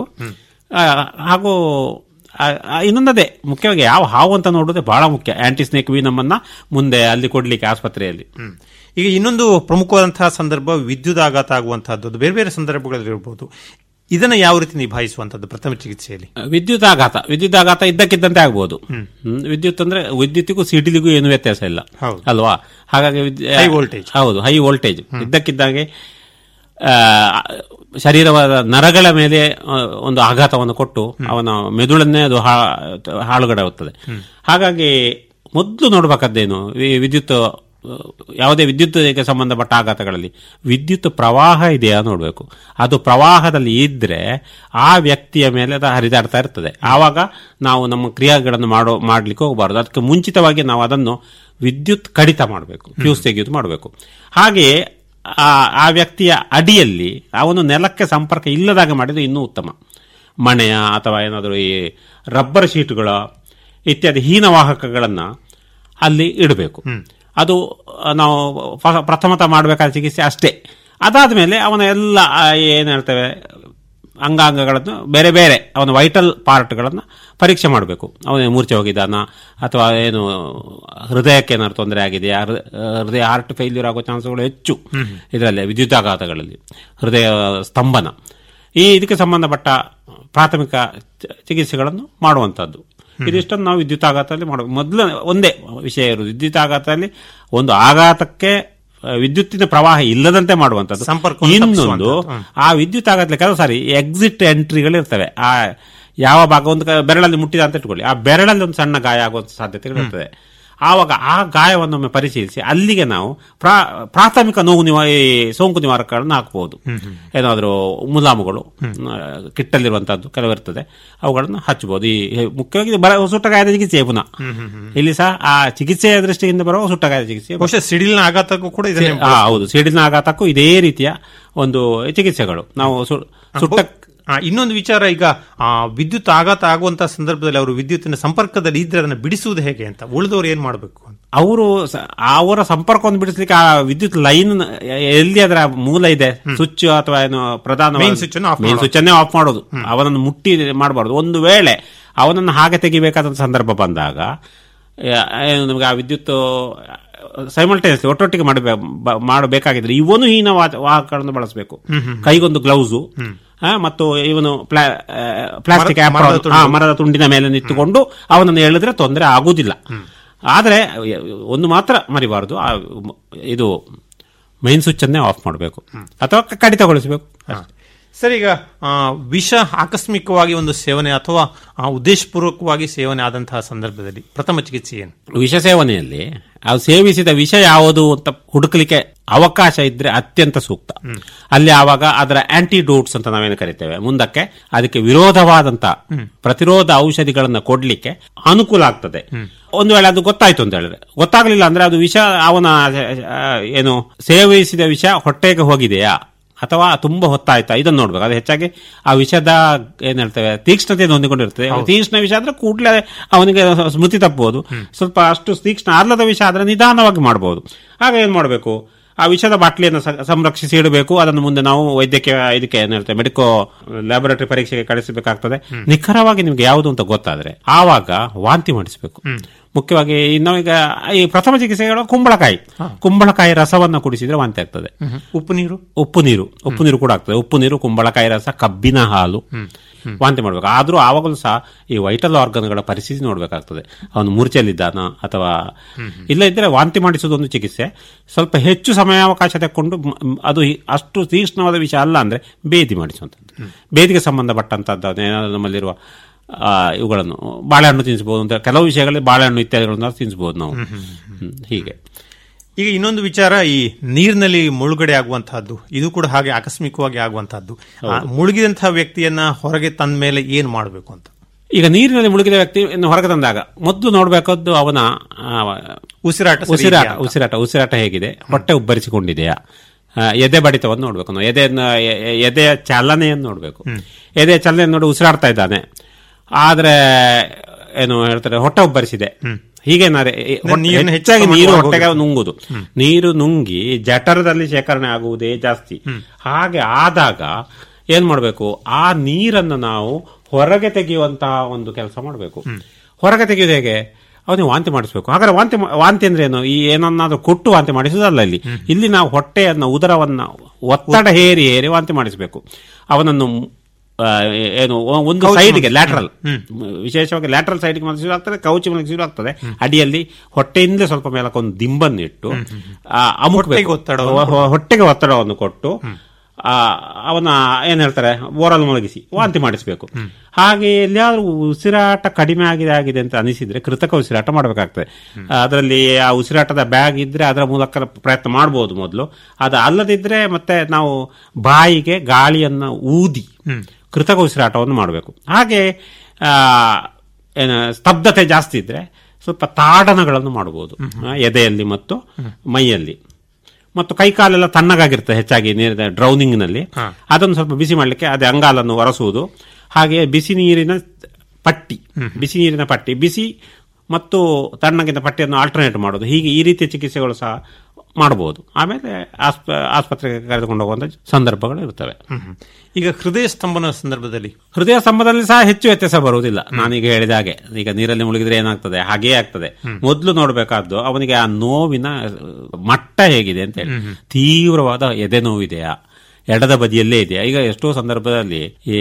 ಹಾಗೂ ಆ, ಆ, ಇನ್ನೊಂದದೇ ಮುಖ್ಯವಾಗಿ ಯಾವ ಹಾವು ಅಂತ ನೋಡೋದೇ ಬಹಳ ಮುಖ್ಯ ಆಂಟಿ ಸ್ನೇಕ್ ವಿ ನಮ್ಮನ್ನ ಮುಂದೆ ಅಲ್ಲಿ ಕೊಡ್ಲಿಕ್ಕೆ ಆಸ್ಪತ್ರೆಯಲ್ಲಿ ಹ್ಮ್. ಈಗ ಇನ್ನೊಂದು ಪ್ರಮುಖವಾದಂತಹ ಸಂದರ್ಭ ವಿದ್ಯುತ್ ಆಘಾತ ಆಗುವಂತಹದ್ದು ಅದು ಬೇರೆ ಬೇರೆ ಸಂದರ್ಭಗಳಲ್ಲಿ ಇರಬಹುದು ಇದನ್ನ ಯಾವ ರೀತಿ ನಿಭಾಯಿಸುವಂತದ್ದು ಪ್ರಥಮ ಚಿಕಿತ್ಸೆಯಲ್ಲಿ ವಿದ್ಯುತ್ ಆಘಾತ ವಿದ್ಯುತ್ ಆಘಾತ ಇದ್ದಕ್ಕಿದ್ದಂತೆ ಆಗ್ಬೋದು ಹ್ಮ್. ವಿದ್ಯುತ್ ಅಂದ್ರೆ ವಿದ್ಯುತ್ತಿಗೂ ಸಿಡಿಲಿಗೂ ಏನು ವ್ಯತ್ಯಾಸ ಇಲ್ಲ ಹೌದು. ಅಲ್ವಾ ಹಾಗಾಗಿ ವಿದ್- High voltage. ಹೌದು ಹೈ ವೋಲ್ಟೇಜ್ ಇದ್ದಕ್ಕಿದ್ದಾಗೆ ಆ, ಶರೀರದ ನರಗಳ ಮೇಲೆ ಆ, ಒಂದು ಆಘಾತವನ್ನು ಕೊಟ್ಟು ಅವನ ಮೆದುಳನ್ನೇ ಅದು ಹಾ- ಹಾಳುಗಡೆ ಹೋಗ್ತದೆ ಹಾಗಾಗಿ ಮೊದಲು ನೋಡಬೇಕಾದ್ದೇನು ವಿ- ವಿದ್ಯುತ್ ಆ, ಯಾವುದೇ ವಿದ್ಯುತ್ಗೆ ಸಂಬಂಧಪಟ್ಟ ಆಘಾತಗಳಲ್ಲಿ ವಿದ್ಯುತ್ ಪ್ರವಾಹ ಇದೆಯಾ ನೋಡಬೇಕು ಅದು ಪ್ರವಾಹದಲ್ಲಿ ಇದ್ರೆ ಆ ವ್ಯಕ್ತಿಯ ಮೇಲೆ ಅದು ಹರಿದಾಡ್ತಾ ಇರ್ತದೆ ಆವಾಗ ನಾವು ನಮ್ಮ ಕ್ರಿಯಾಗಳನ್ನು ಮಾಡೋ ಮಾಡ್ಲಿಕ್ಕೆ ಹೋಗಬಾರದು ಅದಕ್ಕೆ ಮುಂಚಿತವಾಗಿ ನಾವು ಅದನ್ನು ವಿದ್ಯುತ್ ಕಡಿತ ಮಾಡಬೇಕು ಫ್ಯೂಸ್ ತೆಗೆಯುವುದು ಮಾಡಬೇಕು ಹಾಗೆಯೇ ಆ ಆ ವ್ಯಕ್ತಿಯ ಅಡಿಯಲ್ಲಿ ಅವನು ನೆಲಕ್ಕೆ ಸಂಪರ್ಕ ಇಲ್ಲದಾಗ ಮಾಡಿದ್ರೆ ಇನ್ನೂ ಉತ್ತಮ ಮಣೆಯ ಅಥವಾ ಏನಾದರೂ ಈ ರಬ್ಬರ್ ಶೀಟ್ಗಳ ಇತ್ಯಾದಿ ಹೀನವಾಹಕಗಳನ್ನು ಅಲ್ಲಿ ಇಡಬೇಕು ಅದು ಆ, ನಾವು ಫ- ಪ್ರಥಮತ ಮಾಡಬೇಕಾದ ಚಿಕಿತ್ಸೆ ಅಷ್ಟೇ ಅದಾದ ಮೇಲೆ ಅವನ ಎಲ್ಲ ಆ, ಏನ್ ಹೇಳ್ತೇವೆ ಅಂಗಾಂಗಗಳನ್ನು ಬೇರೆ ಬೇರೆ ಅವನ ವೈಟಲ್ ಪಾರ್ಟ್ಗಳನ್ನು ಪರೀಕ್ಷೆ ಮಾಡಬೇಕು ಅವನ ಮೂರ್ಛೆ ಹೋಗಿದ್ದಾನ ಅಥವಾ ಏನು ಹೃದಯಕ್ಕೆ ಏನಾದ್ರು ತೊಂದರೆ ಆಗಿದೆಯಾ ಹೃ- ಹೃದಯ ಹಾರ್ಟ್ ಫೇಲ್ಯೂರ್ ಆಗೋ ಚಾನ್ಸ್ಗಳು ಹೆಚ್ಚು ಇದರಲ್ಲಿ ವಿದ್ಯುತಾಘಾತಗಳಲ್ಲಿ ಹೃದಯ ಸ್ತಂಭನ ಈ ಇದಕ್ಕೆ ಸಂಬಂಧಪಟ್ಟ ಪ್ರಾಥಮಿಕ ಚ- ಚಿಕಿತ್ಸೆಗಳನ್ನು ಮಾಡುವಂಥದ್ದು ಇದಿಷ್ಟನ್ನು ನಾವು ವಿದ್ಯುತಾಘಾತದಲ್ಲಿ ಮಾಡಬೇಕು ಮೊದಲು ಒಂದೇ ವಿಷಯ ಇರುವುದು ವಿದ್ಯುತಾಘಾತದಲ್ಲಿ ಒಂದು ಆಘಾತಕ್ಕೆ ಆ, ವಿದ್ಯುತ್ತಿನ ಪ್ರವಾಹ ಇಲ್ಲದಂತೆ ಮಾಡುವಂಥದ್ದು ಸಂಪರ್ಕವನ್ನು ಇನ್ನೊಂದು ತಪ್ಪಿಸುವಂಥದ್ದು. ಆ ವಿದ್ಯುತ್ ಆಘಾತದಲ್ಲಿ ಕೆಲವು ಸಾರಿ ಎಕ್ಸಿಟ್ ಎಂಟ್ರಿಗಳು ಇರ್ತವೆ ಆ ಯಾವ ಭಾಗ ಒಂದು ಕ- ಬೆರಳಲ್ಲಿ ಮುಟ್ಟಿದ ಅಂತ ಇಟ್ಕೊಳ್ಳಿ ಆ ಬೆರಳಲ್ಲಿ ಒಂದು ಸಣ್ಣ ಗಾಯ ಆಗುವ ಸಾಧ್ಯತೆಗಳು ಇರ್ತದೆ ಆವಾಗ ಆ ಗಾಯವನ್ನೊಮ್ಮೆ ಪರಿಶೀಲಿಸಿ ಅಲ್ಲಿಗೆ ನಾವು ಪ್ರಾ- ಪ್ರಾಥಮಿಕ ನೋವು ನಿವಾ ಈ ಸೋಂಕು ನಿವಾರಕಗಳನ್ನು ಹಾಕಬಹುದು ಏನಾದರೂ ಮುಲಾಮುಗಳು ಆ, ಕಿಟ್ಟಲ್ಲಿರುವಂತಹದ್ದು ಕೆಲವು ಇರ್ತದೆ ಅವುಗಳನ್ನು ಹಚ್ಚಬಹುದು ಈ ಮುಖ್ಯವಾಗಿ ಇದು ಬರ ಸುಟ್ಟ ಗಾಯದ ಚಿಕಿತ್ಸೆ ಪುನಃ ಇಲ್ಲಿ ಸಹ ಆ ಚಿಕಿತ್ಸೆಯ ದೃಷ್ಟಿಯಿಂದ ಬರುವ ಸುಟ್ಟ ಗಾಯದ ಚಿಕಿತ್ಸೆ ಬಹುಶಃ ಸಿಡಿಲಿನ ಆಘಾತಕ್ಕೂ ಕೂಡ ಇದನ್ನೇ ಆ, ಹೌದು ಸಿಡಿಲಿನ ಆಘಾತಕ್ಕೂ ಇದೇ ರೀತಿಯ ಒಂದು ಚಿಕಿತ್ಸೆಗಳು ನಾವು ಸು- ಸುಟ್ಟ ಆ, ಇನ್ನೊಂದು ವಿಚಾರ ಈಗ ಆ, ವಿದ್ಯುತ್ ಆಘಾತ ಆಗುವಂತಹ ಸಂದರ್ಭದಲ್ಲಿ ಅವರು ವಿದ್ಯುತ್ತಿನ ಸಂಪರ್ಕದಲ್ಲಿ ಇದ್ರೆ ಅದನ್ನು ಬಿಡಿಸುವುದು ಹೇಗೆ ಅಂತ ಉಳಿದವರು ಏನ್ ಮಾಡಬೇಕು ಅಂತ ಅವರು ಸ- ಅವರ ಸಂಪರ್ಕವನ್ನು ಬಿಡಿಸ್ಲಿಕ್ಕೆ ಆ ವಿದ್ಯುತ್ ಲೈನ್ ಎಲ್ಲಿ ಅದರ ಮೂಲ ಇದೆ ಸ್ವಿಚ್ ಅಥವಾ ಏನು ಪ್ರಧಾನ Main switch ಅನ್ನು off ಮೇನ್ ಮಾಡೋದು. ಸ್ವಿಚ್ ಅನ್ನೇ ಆಫ್ ಮಾಡೋದು ಅವನನ್ನು ಮುಟ್ಟಿ ಮಾಡಬಾರ್ದು ಒಂದು ವೇಳೆ ಅವನನ್ನು ಹಾಗೆ ತೆಗಿಬೇಕಾದ ಸಂದರ್ಭ ಬಂದಾಗ ಆ, ಏನು ನಮಗೆ ಆ ವಿದ್ಯುತ್ ಸೈಮಲ್ಟೇನಿಯಸ್ಲಿ ಒಟ್ಟೊಟ್ಟಿಗೆ ಮಾಡಬೇ ಬ- ಮಾಡಬೇಕಾಗಿದ್ರೆ ಇವನು ಹೀನ ವಾ- ವಾಹಕಗಳನ್ನು ಬಳಸಬೇಕು ಕೈಗೊಂದು ಗ್ಲೌಸು ಮತ್ತು ಇವನು ಪ್ಲಾ- ಆ, ಪ್ಲಾಸ್ಟಿಕ್ ಮರದ- ಮರದ ಆಪ್ರಾನ್- ಆ, ಮರದ ತುಂಡಿನ ಮೇಲೆ ನಿಂತುಕೊಂಡು ಅವನನ್ನು ಹೇಳಿದ್ರೆ ತೊಂದರೆ ಆಗುವುದಿಲ್ಲ ಆದರೆ ಒಂದು ಮಾತ್ರ ಮರಿಬಾರದು ಆ ಇದು ಮೈನ್ ಸ್ವಿಚ್ ಅನ್ನೇ ಆಫ್ ಮಾಡಬೇಕು ಅಥವಾ ಕ- ಕಡಿತಗೊಳಿಸಬೇಕು ಸರ್ ಈಗ ಆ, ವಿಷ ಆಕಸ್ಮಿಕವಾಗಿ ಒಂದು ಸೇವನೆ ಅಥವಾ ಆ, ಉದ್ದೇಶಪೂರ್ವಕವಾಗಿ ಸೇವನೆ ಆದಂತಹ ಸಂದರ್ಭದಲ್ಲಿ ಪ್ರಥಮ ಚಿಕಿತ್ಸೆ ಏನು ವಿಷ ಸೇವನೆಯಲ್ಲಿ ಅದು ಸೇವಿಸಿದ ವಿಷ ಯಾವುದು ಅಂತ ಹುಡುಕಲಿಕ್ಕೆ ಅವಕಾಶ ಇದ್ರೆ ಅತ್ಯಂತ ಸೂಕ್ತ ಅಲ್ಲಿ ಆವಾಗ ಅದರ ಆಂಟಿಡೋಟ್ಸ್ ಅಂತ ನಾವೇನು ಕರಿತೇವೆ ಮುಂದಕ್ಕೆ ಅದಕ್ಕೆ ವಿರೋಧವಾದಂತ ಪ್ರತಿರೋಧ ಔಷಧಿಗಳನ್ನ ಕೊಡ್ಲಿಕ್ಕೆ ಅನುಕೂಲ ಆಗ್ತದೆ ಒಂದು ವೇಳೆ ಅದು ಗೊತ್ತಾಯ್ತು ಅಂತ ಹೇಳಿದ್ರೆ ಗೊತ್ತಾಗ್ಲಿಲ್ಲ ಅಂದ್ರೆ ಅದು ವಿಷ ಅವನ ಆ, ಏನು ಸೇವಿಸಿದ ವಿಷ ಹೊಟ್ಟೆಗೆ ಹೋಗಿದೆಯಾ ಅಥವಾ ತುಂಬಾ ಹೊತ್ತಾಯ್ತಾ ಇದನ್ನು ನೋಡ್ಬೇಕು ಅದು ಹೆಚ್ಚಾಗಿ ಆ ವಿಷದ ಏನ್ ಹೇಳ್ತೇವೆ ತೀಕ್ಷ್ಣತೆಯನ್ನು ಹೊಂದಿಕೊಂಡಿರ್ತದೆ ತೀಕ್ಷ್ಣ ವಿಷ ಆದ್ರೆ ಕೂಡಲೇ ಅವನಿಗೆ ಸ್ಮೃತಿ ತಪ್ಪಬಹುದು ಸ್ವಲ್ಪ ಅಷ್ಟು ತೀಕ್ಷ್ಣ ಅಲ್ಲದ ವಿಷ ಆದ್ರೆ ನಿಧಾನವಾಗಿ ಮಾಡಬಹುದು ಆಗ ಏನ್ ಮಾಡಬೇಕು ಆ ವಿಷದ ಬಾಟ್ಲಿಯನ್ನು ಸ- ಸಂರಕ್ಷಿಸಿ ಇಡಬೇಕು ಅದನ್ನು ಮುಂದೆ ನಾವು ವೈದ್ಯಕೀಯ ಇದಕ್ಕೆ ಏನ್ ಹೇಳ್ತೇವೆ ಮೆಡಿಕೋ ಲ್ಯಾಬೊರೇಟರಿ ಪರೀಕ್ಷೆಗೆ ಕಳಿಸಬೇಕಾಗ್ತದೆ ನಿಖರವಾಗಿ ನಿಮ್ಗೆ ಯಾವುದು ಅಂತ ಗೊತ್ತಾದ್ರೆ ಆವಾಗ ವಾಂತಿ ಮಾಡಿಸಬೇಕು ಮುಖ್ಯವಾಗಿ ನಾವೀಗ ಈ ಪ್ರಥಮ ಚಿಕಿತ್ಸೆಗಳು ಕುಂಬಳಕಾಯಿ ಕುಂಬಳಕಾಯಿ ರಸವನ್ನ ಕುಡಿಸಿದ್ರೆ ವಾಂತಿ ಆಗ್ತದೆ ಉಪ್ಪು ನೀರು ಉಪ್ಪು ನೀರು ಉಪ್ಪು ನೀರು ಕೂಡ ಆಗ್ತದೆ ಉಪ್ಪು ನೀರು ಕುಂಬಳಕಾಯಿ ರಸ ಕಬ್ಬಿನ ಹಾಲು ವಾಂತಿ ಮಾಡ್ಬೇಕು ಆದ್ರೂ ಆವಾಗಲೂ ಸಹ ಈ ವೈಟಲ್ ಆರ್ಗನ್ಗಳ ಪರಿಸ್ಥಿತಿ ನೋಡ್ಬೇಕಾಗ್ತದೆ ಅವನು ಮೂರ್ಛೆಯಲ್ಲಿದ್ದಾನ ಅಥವಾ ಇಲ್ಲ ಇದ್ರೆ ವಾಂತಿ ಮಾಡಿಸೋದು ಒಂದು ಚಿಕಿತ್ಸೆ ಸ್ವಲ್ಪ ಹೆಚ್ಚು ಸಮಯಾವಕಾಶ ತೆಕ್ಕೊಂಡು ಮ್- ಮ್- ಅದು ಈ- ಅಷ್ಟು ತೀಕ್ಷ್ಣವಾದ ವಿಷಯ ಅಲ್ಲ ಅಂದ್ರೆ ಬೇದಿ ಮಾಡಿಸುವಂಥದ್ದು ಬೇದಿಗೆ ಸಂಬಂಧಪಟ್ಟಂತದ್ದು ಏನಾದ್ರು ನಮ್ಮಲ್ಲಿರುವ ಆ, ಇವುಗಳನ್ನು ಬಾಳೆಹಣ್ಣು ತಿನ್ನಿಸಬಹುದು ಅಂತ ಕೆಲವು ವಿಷಯಗಳಲ್ಲಿ ಬಾಳೆಹಣ್ಣು ಇತ್ಯಾದಿಗಳನ್ನು ತಿನ್ನಿಸಬಹುದು ನಾವು ಹ್ಮ್, ಹೀಗೆ ಈಗ ಇನ್ನೊಂದು ವಿಚಾರ ಈ ನೀರಿನಲ್ಲಿ ಮುಳುಗಡೆ ಆಗುವಂತಹದ್ದು ಇದು ಕೂಡ ಹಾಗೆ ಆಕಸ್ಮಿಕವಾಗಿ ಆಗುವಂತಹದ್ದು ಆ, ಮುಳುಗಿದಂತಹ ವ್ಯಕ್ತಿಯನ್ನ ಹೊರಗೆ ತಂದ ಮೇಲೆ ಏನ್ ಮಾಡಬೇಕು ಅಂತ ಈಗ ನೀರಿನಲ್ಲಿ ಮುಳುಗಿದ ವ್ಯಕ್ತಿ ಇನ್ನು ಹೊರಗೆ ತಂದಾಗ ಮೊದಲು ನೋಡಬೇಕಾದ್ದು ಅವನ ಆ, ಉಸಿರಾಟ ಸರಿ ಉಸಿರಾಟ ಇದೆಯಾ ಅಂತ. ಉಸಿರಾಟ ಉಸಿರಾಟ ಹೇಗಿದೆ ಹೊಟ್ಟೆ ಉಬ್ಬರಿಸಿಕೊಂಡಿದೆಯಾ ಆ, ಎದೆ ಬಡಿತವನ್ನು ನೋಡಬೇಕು ನಾವು ಎದೆಯನ್ನು ಎ- ಎ- ಎದೆಯ ಚಲನೆಯನ್ನು ನೋಡಬೇಕು ಎದೆಯ ಚಲನೆಯನ್ನು ನೋಡಿ ಉಸಿರಾಡ್ತಾ ಇದ್ದಾನೆ ಆದ್ರೆ ಏನು ಹೇಳ್ತಾರೆ ಹೊಟ್ಟೆ ಉಬ್ಬರಿಸಿದೆ ಹೀಗೇನಾದ್ರೆ ಎ- ಹೊಟ್ಟೆ- ನೀರನ್ನ ಹೆಚ್ಚು ಹೆಚ್ಚಾಗಿ ನೀರು ಪ್ರಮಾಣವಾಗಿ ಹೊಟ್ಟೆಗೆ ನುಂಗುದು ನೀರು ನುಂಗಿ ಜಠರದಲ್ಲಿ ಶೇಖರಣೆ ಆಗುವುದೇ ಜಾಸ್ತಿ ಹಾಗೆ ಆದಾಗ ಏನ್ ಮಾಡಬೇಕು ಆ ನೀರನ್ನು ನಾವು ಹೊರಗೆ ತೆಗೆಯುವಂತಹ ಒಂದು ಕೆಲಸ ಮಾಡಬೇಕು ಹೊರಗೆ ತೆಗೆಯುವುದು ಹೇಗೆ ಅವನಿಗೆ ವಾಂತಿ ಮಾಡಿಸ್ಬೇಕು ಹಾಗಾದ್ರೆ ವಾಂತಿ ಮಾ- ವಾಂತಿ ಅಂದ್ರೆ ಏನು ಈ ಏನನ್ನಾದ್ರೂ ಕೊಟ್ಟು ವಾಂತಿ ಮಾಡಿಸುವುದಲ್ಲ ಇಲ್ಲಿ ಇಲ್ಲಿ ನಾವು ಹೊಟ್ಟೆಯನ್ನ ಉದರವನ್ನ ಒತ್ತಡ ಹೇರಿ ಹೇರಿ ವಾಂತಿ ಮಾಡಿಸಬೇಕು ಅವನನ್ನು ಆ, ಏನು ಒಂದು ಸೈಡ್ಗೆ ಲ್ಯಾಟ್ರಲ್ ವಿಶೇಷವಾಗಿ ಲ್ಯಾಟ್ರಲ್ ಸೈಡ್ಗೆ ಮಲಗಿಸಿ ಆಗ್ತದೆ ಕೌಚಿ ಮಲಗಿಸಿ ಆಗ್ತದೆ ಅಡಿಯಲ್ಲಿ ಹೊಟ್ಟೆಯಿಂದ ಸ್ವಲ್ಪ ಮೇಲಕ್ಕೆ ಒಂದು ದಿಂಬನ್ನು ಇಟ್ಟು ಆ, ಅಮುಕ್ಬೇಕು. ಹೊಟ್ಟೆಗೆ ಒತ್ತಡವನ್ನು ಹೊ- ಹೊ- ಹೊಟ್ಟೆಗೆ ಒತ್ತಡವನ್ನು ಕೊಟ್ಟು ಆ, ಅವನ ಏನ್ ಹೇಳ್ತಾರೆ ಓರಲ್ ಮಲಗಿಸಿ ವಾಂತಿ ಮಾಡಿಸಬೇಕು ಹಾಗೆ ಎಲ್ಲಿಯಾದ್ರೂ ಉಸಿರಾಟ ಕಡಿಮೆ ಆಗಿದೆ ಆಗಿದೆ ಅಂತ ಅನಿಸಿದ್ರೆ ಕೃತಕ ಉಸಿರಾಟ ಮಾಡಬೇಕಾಗ್ತದೆ ಅದರಲ್ಲಿ ಆ ಉಸಿರಾಟದ ಬ್ಯಾಗ್ ಇದ್ರೆ ಅದರ ಮೂಲಕ ಪ್ರಯತ್ನ ಮಾಡಬಹುದು ಮೊದಲು ಅದು ಅಲ್ಲದಿದ್ರೆ ಮತ್ತೆ ನಾವು ಬಾಯಿಗೆ ಗಾಳಿಯನ್ನ ಊದಿ ಕೃತಕ ಉಸಿರಾಟವನ್ನು ಮಾಡಬೇಕು ಹಾಗೆ ಆ, ಏನು ಸ್ತಬ್ಧತೆ ಜಾಸ್ತಿ ಇದ್ರೆ ಸ್ವಲ್ಪ ತಾಡನಗಳನ್ನು ಮಾಡಬಹುದು ಆ, ಎದೆಯಲ್ಲಿ ಮತ್ತು ಮೈಯಲ್ಲಿ ಮತ್ತು ಕೈಕಾಲೆಲ್ಲ ತಣ್ಣಗಾಗಿರ್ತದೆ ಹೆಚ್ಚಾಗಿ ನೀರಿನ ಡ್ರೌನಿಂಗ್ ನಲ್ಲಿ ಅದನ್ನು ಸ್ವಲ್ಪ ಬಿಸಿ ಮಾಡಲಿಕ್ಕೆ ಅದೇ ಅಂಗಾಲನ್ನು ಒರೆಸುವುದು ಹಾಗೆ ಬಿಸಿ ನೀರಿನ ಪಟ್ಟಿ ಬಿಸಿ ನೀರಿನ ಪಟ್ಟಿ ಬಿಸಿ ಮತ್ತು ತಣ್ಣಗಿನ ಪಟ್ಟಿಯನ್ನು ಆಲ್ಟರ್ನೇಟ್ ಮಾಡೋದು ಹೀಗೆ ಈ ರೀತಿಯ ಚಿಕಿತ್ಸೆಗಳು ಸಹ ಮಾಡಬಹುದು ಆಮೇಲೆ ಆಸ್ಪ ಆಸ್ಪತ್ರೆಗೆ ಕರೆದುಕೊಂಡು ಹೋಗುವಂತ ಸಂದರ್ಭಗಳು ಇರ್ತವೆ ಹ್ಮ್. ಈಗ ಹೃದಯ ಸ್ತಂಭನ ಸಂದರ್ಭದಲ್ಲಿ ಹೃದಯ ಸ್ತಂಭದಲ್ಲಿ ಸಹ ಹೆಚ್ಚು ವ್ಯತ್ಯಾಸ ಬರುವುದಿಲ್ಲ ನಾನೀಗ ಹೇಳಿದ ಹಾಗೆ ಈಗ ನೀರಲ್ಲಿ ಮುಳುಗಿದ್ರೆ ಏನಾಗ್ತದೆ ಹಾಗೇ ಆಗ್ತದೆ ಮೊದಲು ನೋಡಬೇಕಾದ್ದು ಅವನಿಗೆ ಆ ನೋವಿನ ಮಟ್ಟ ಹೇಗಿದೆ ಅಂತ ಹೇಳಿ ತೀವ್ರವಾದ ಎದೆ ನೋವಿದೆಯಾ ಎಡದ ಬದಿಯಲ್ಲೇ ಇದೆಯಾ ಈಗ ಎಷ್ಟೋ ಸಂದರ್ಭದಲ್ಲಿ ಈ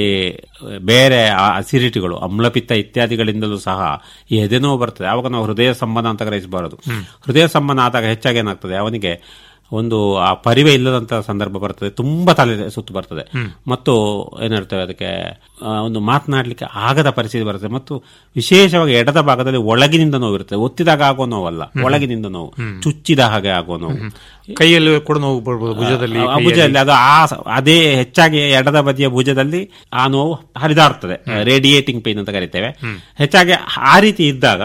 ಬೇರೆ ಅಸಿಡಿಟಿಗಳು ಅಮ್ಲಪಿತ್ತ ಇತ್ಯಾದಿಗಳಿಂದಲೂ ಸಹ ಈ ಎದೆ ನೋವು ಬರ್ತದೆ ಆವಾಗ ನಾವು ಹೃದಯ ಸಂಬಂಧ ಅಂತ ಗ್ರಹಿಸಬಾರದು ಹೃದಯ ಸಂಬಂಧ ಆದಾಗ ಹೆಚ್ಚಾಗಿ ಏನಾಗ್ತದೆ ಅವನಿಗೆ ಒಂದು ಆ ಪರಿವೆ ಇಲ್ಲದಂತಹ ಸಂದರ್ಭ ಬರ್ತದೆ ತುಂಬಾ ತಲೆ ಸುತ್ತು ಬರ್ತದೆ ಮತ್ತು ಏನ್ ಹೇಳ್ತೇವೆ ಅದಕ್ಕೆ ಆ, ಒಂದು ಮಾತನಾಡ್ಲಿಕ್ಕೆ ಆಗದ ಪರಿಸ್ಥಿತಿ ಬರ್ತದೆ ಮತ್ತು ವಿಶೇಷವಾಗಿ ಎಡದ ಭಾಗದಲ್ಲಿ ಒಳಗಿನಿಂದ ನೋವು ಇರ್ತದೆ ಒತ್ತಿದಾಗ ಆಗುವ ನೋವಲ್ಲ ಒಳಗಿನಿಂದ ನೋವು ಚುಚ್ಚಿದ ಹಾಗೆ ಆಗುವ ನೋವು ಕೈಯಲ್ಲಿ ಕೂಡ ನೋವು ಬರ್ಬೋದು ಭುಜದಲ್ಲಿ ಆ ಭುಜದಲ್ಲಿ ಅದು ಆ ಸ- ಅದೇ ಹೆಚ್ಚಾಗಿ ಎಡದ ಬದಿಯ ಭುಜದಲ್ಲಿ ಆ ನೋವು ಹರಿದಾಡ್ತದೆ ರೇಡಿಯೇಟಿಂಗ್ ಪೇನ್ ಅಂತ ಕರಿತೇವೆ ಹೆಚ್ಚಾಗಿ ಆ ರೀತಿ ಇದ್ದಾಗ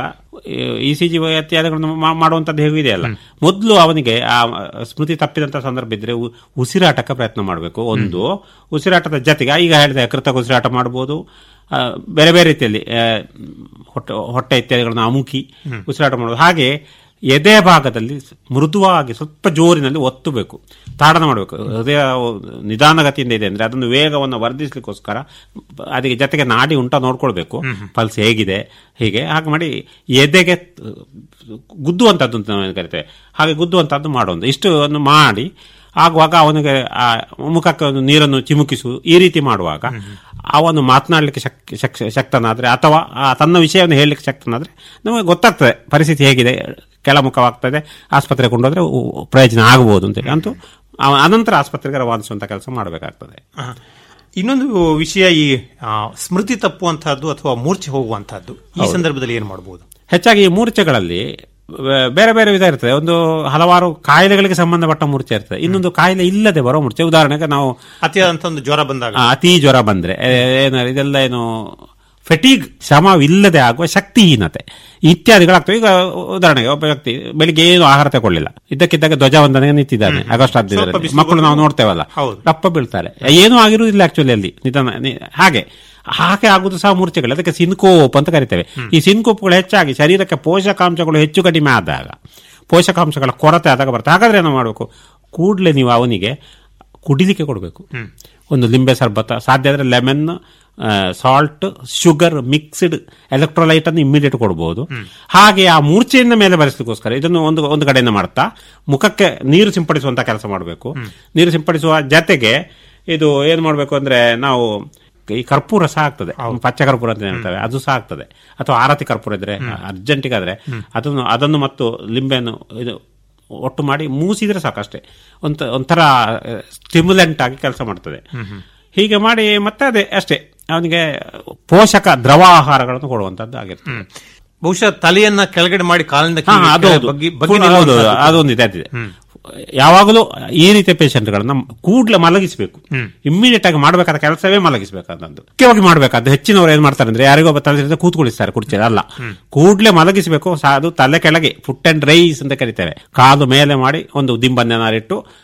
ಇ ಸಿ ಜಿ ಇತ್ಯಾದಿಗಳನ್ನು ಮಾ- ಮಾಡುವಂತದ್ದು ಹೇಗೂ ಇದೆಯಲ್ಲ ಮೊದಲು ಅವನಿಗೆ ಆ ಸ್ಮೃತಿ ತಪ್ಪಿದಂತ ಸಂದರ್ಭ ಇದ್ರೆ ಉ- ಉಸಿರಾಟಕ್ಕೆ ಪ್ರಯತ್ನ ಮಾಡಬೇಕು ಒಂದು ಉಸಿರಾಟದ ಜೊತೆಗೆ ಈಗ ಹೇಳಿದೆ ಕೃತಕ ಉಸಿರಾಟ ಮಾಡಬಹುದು ಆ, ಬೇರೆ ಬೇರೆ ರೀತಿಯಲ್ಲಿ ಆ, ಹೊಟ್ಟೆ ಹೊಟ್ಟೆ ಇತ್ಯಾದಿಗಳನ್ನು ಅಮುಕಿ ಉಸಿರಾಟ ಮಾಡೋದು ಹಾಗೆ ಎದೆ ಭಾಗದಲ್ಲಿ ಮೃದುವಾಗಿ ಸ್ವಲ್ಪ ಜೋರಿನಲ್ಲಿ ಒತ್ತಬೇಕು ತಾಡನ ಮಾಡಬೇಕು ಹೃದಯ ನಿಧಾನಗತಿಯಿಂದ ಇದೆ ಅಂದ್ರೆ ಅದನ್ನು ವೇಗವನ್ನು ವರ್ಧಿಸಲಿಕ್ಕೋಸ್ಕರ ಅದಕ್ಕೆ ಜೊತೆಗೆ ನಾಡಿ ಉಂಟ ನೋಡ್ಕೊಳ್ಬೇಕು ಪಲ್ಸ್ ಹೇಗಿದೆ ಹೀಗೆ ಹಾಗೆ ಮಾಡಿ ಎದೆಗೆ ಗುದ್ದುವಂಥದ್ದು ಅಂತ ನಾವು ಕರಿತೇವೆ ಹಾಗೆ ಗುದ್ದುವಂಥದ್ದು ಮಾಡೋದು ಇಷ್ಟು ಒಂದು ಮಾಡಿ ಆಗುವಾಗ ಅವನಿಗೆ ಆ ಮುಖಕ್ಕೆ ಒಂದು ನೀರನ್ನು ಚಿಮುಕಿಸು ಈ ರೀತಿ ಮಾಡುವಾಗ ಅವನು ಮಾತನಾಡಲಿಕ್ಕೆ ಶಕ್ ಶಕ್- ಶಕ್ತನಾದ್ರೆ ಅಥವಾ ಆ ತನ್ನ ವಿಷಯವನ್ನು ಹೇಳಲಿಕ್ಕೆ ಶಕ್ತನಾದ್ರೆ ನಮಗೆ ಗೊತ್ತಾಗ್ತದೆ ಪರಿಸ್ಥಿತಿ ಹೇಗಿದೆ ಕೆಳಮುಖವಾಗ್ತದೆ ಆಸ್ಪತ್ರೆಗೆ ಕೊಂಡೋದ್ರೆ ಉ- ಪ್ರಯೋಜನ ಆಗಬಹುದು ಅಂತೇಳಿ ಅಂತೂ ಅವ ಅನಂತರ ಆಸ್ಪತ್ರೆಗೆ ರವಾನಿಸುವಂತ ಕೆಲಸ ಮಾಡಬೇಕಾಗ್ತದೆ ಆ, ಇನ್ನೊಂದು ವಿಷಯ ಈ ಆ, ಸ್ಮೃತಿ ತಪ್ಪುವಂತಹದ್ದು ಅಥವಾ ಮೂರ್ಛೆ ಹೋಗುವಂತಹದ್ದು ಈ ಸಂದರ್ಭದಲ್ಲಿ ಏನ್ ಮಾಡಬಹುದು ಹೆಚ್ಚಾಗಿ ಈ ಮೂರ್ಛೆಗಳಲ್ಲಿ ಬ- ಬೇರೆ ಬೇರೆ ವಿಧ ಇರ್ತದೆ ಒಂದು ಹಲವಾರು ಕಾಯಿಲೆಗಳಿಗೆ ಸಂಬಂಧಪಟ್ಟ ಮೂರ್ಛೆ ಇರ್ತದೆ ಇನ್ನೊಂದು ಕಾಯಿಲೆ ಇಲ್ಲದೆ ಬರೋ ಮೂರ್ಛೆ ಉದಾಹರಣೆಗೆ ನಾವು ಅತಿಯಾದಂತ ಒಂದು ಜ್ವರ ಬಂದಾಗ ಆ, ಅತಿ ಜ್ವರ ಬಂದ್ರೆ ಏನ ಇದೆಲ್ಲ ಏನು ಫೆಟೀಗ್ ಶ್ರಮವಿಲ್ಲದೆ ಆಗುವ ಶಕ್ತಿಹೀನತೆ ಇತ್ಯಾದಿಗಳಾಗ್ತವೆ ಈಗ ಉದಾಹರಣೆಗೆ ಒಬ್ಬ ವ್ಯಕ್ತಿ ಬೆಳಿಗ್ಗೆ ಏನು ಆಹಾರ ತಗೊಳ್ಳಿಲ್ಲ ಇದ್ದಕ್ಕಿದ್ದಾಗ ಧ್ವಜವಂದನೆಗೆ ನಿಂತಿದ್ದಾನೆ ಆಗಸ್ಟ್ ಸ್ವಲ್ಪ ಹದಿನೈದರಲ್ಲಿ ಬಿಸಿಲು ಮಕ್ಕಳು ನಾವು ನೋಡ್ತೇವಲ್ಲ ಹೌದು. ದಪ್ಪ ಬೀಳ್ತಾರೆ ಏನೂ ಆಗಿರುವುದಿಲ್ಲ ಆಕ್ಚುಲಿ ಅಲ್ಲಿ ನಿಧಾನ ನಿ- ಹಾಗೆ ಹಾಗೆ ಆಗುದು ಸಹ ಮೂರ್ಛೆಗಳು ಅದಕ್ಕೆ ಸಿನ್ಕೋಪ್ ಅಂತ ಕರಿತೇವೆ ಈ ಸಿನ್ಕೋಪ್ಗಳು ಹೆಚ್ಚಾಗಿ ಶರೀರಕ್ಕೆ ಪೋಷಕಾಂಶಗಳು ಹೆಚ್ಚು ಕಡಿಮೆ ಆದಾಗ ಪೋಷಕಾಂಶಗಳ ಕೊರತೆ ಆದಾಗ ಬರ್ತದೆ ಹಾಗಾದ್ರೆ ಏನು ಮಾಡಬೇಕು ಕೂಡಲೇ ನೀವು ಅವನಿಗೆ ಕುಡಿಲಿಕ್ಕೆ ಕೊಡಬೇಕು ಒಂದು ಲಿಂಬೆ ಸರ್ಬತ್ತ ಸಾಧ್ಯ ಆದರೆ lemon salt sugar mixed electrolyte ಅನ್ನು ಇಮ್ಮಿಡಿಯೇಟ್ ಕೊಡಬಹುದು ಹಾಗೆ ಆ ಮೂರ್ಛೆಯಿಂದ ಮೇಲೆ ಬರೆಸಲಿಕ್ಕೋಸ್ಕರ ಇದನ್ನು ಒಂದು ಒಂದು ಕಡೆಯಿಂದ ಮಾಡ್ತಾ ಮುಖಕ್ಕೆ ನೀರು ಸಿಂಪಡಿಸುವಂತ ಕೆಲಸ ಮಾಡಬೇಕು ನೀರು ಸಿಂಪಡಿಸುವ ಜತೆಗೆ ಇದು ಏನ್ ಮಾಡಬೇಕು ಅಂದ್ರೆ ನಾವು ಈ ಕರ್ಪೂರ ಸಹ ಆಗ್ತದೆ ಪಚ್ಚ ಕರ್ಪೂರ ಅಂತ ಹೇಳ್ತೇವೆ ಅದು ಸಹ ಆಗ್ತದೆ ಅಥವಾ ಆರತಿ ಕರ್ಪೂರ ಇದ್ರೆ ಅರ್ಜೆಂಟಿಗಾದ್ರೆ ಅದನ್ನು ಅದನ್ನು ಮತ್ತು ಲಿಂಬೆಯನ್ನು ಇದು ಒಟ್ಟು ಮಾಡಿ ಮೂಸಿದ್ರೆ ಸಾಕಷ್ಟೇ ಒಂತ ಒಂಥರ ಸ್ಟಿಮ್ಯುಲೆಂಟ್ ಆಗಿ ಕೆಲಸ ಮಾಡ್ತದೆ ಹೀಗೆ ಮಾಡಿ ಮತ್ತೆ ಅದೇ ಅಷ್ಟೇ ಅವನಿಗೆ ಪೋಷಕ ದ್ರವ ಆಹಾರಗಳನ್ನು ಕೊಡುವಂತದ್ದು ಆಗಿರ್ತದೆ ಬಹುಶಃ ತಲೆಯನ್ನ ಕೆಳಗಡೆ ಮಾಡಿ ಕಾಲಿಂದ ಹಾ, ಕೆಳಗೆ ಅದು ಹೌದು. ಬಗ್ಗಿ- ಬಗ್ಗಿ ಹೌದು, ಹೌದು, ನಿಲ್ಲುವಂತಹದ್ದು. ಅದೊಂದು ಇದೆ ಅದಿದೆ. ಯಾವಾಗಲೂ ಈ ರೀತಿಯ ಪೇಷಂಟ್ಗಳನ್ನ ಕೂಡಲೇ ಮಲಗಿಸಬೇಕು ಇಮ್ಮಿಡಿಯೇಟ್ ಆಗಿ ಮಾಡಬೇಕಾದ ಕೆಲಸವೇ ಮಲಗಿಸಬೇಕಾದಂದು ಮುಖ್ಯವಾಗಿ ಮಾಡಬೇಕಾದ ಹೆಚ್ಚಿನವರು ಏನ್ ಮಾಡ್ತಾರೆ ಅಂದ್ರೆ ಯಾರಿಗೋ ಒಬ್ಬ ತಲೆ ಕೂತ್ಕೊಳಿಸ್ತಾರೆ ಕುರ್ಚಿಯಲ್ಲಿ ಅಲ್ಲ ಕೂಡಲೇ ಮಲಗಿಸಬೇಕು ಸಾ- ಅದು ತಲೆ ಕೆಳಗೆ ಫುಟ್ ಅಂಡ್ ರೈಸ್ ಅಂತ ಕರಿತೇವೆ ಕಾಲು ಮೇಲೆ ಮಾಡಿ ಒಂದು ದಿಂಬನ್ನೇನಾರಿಟ್ಟು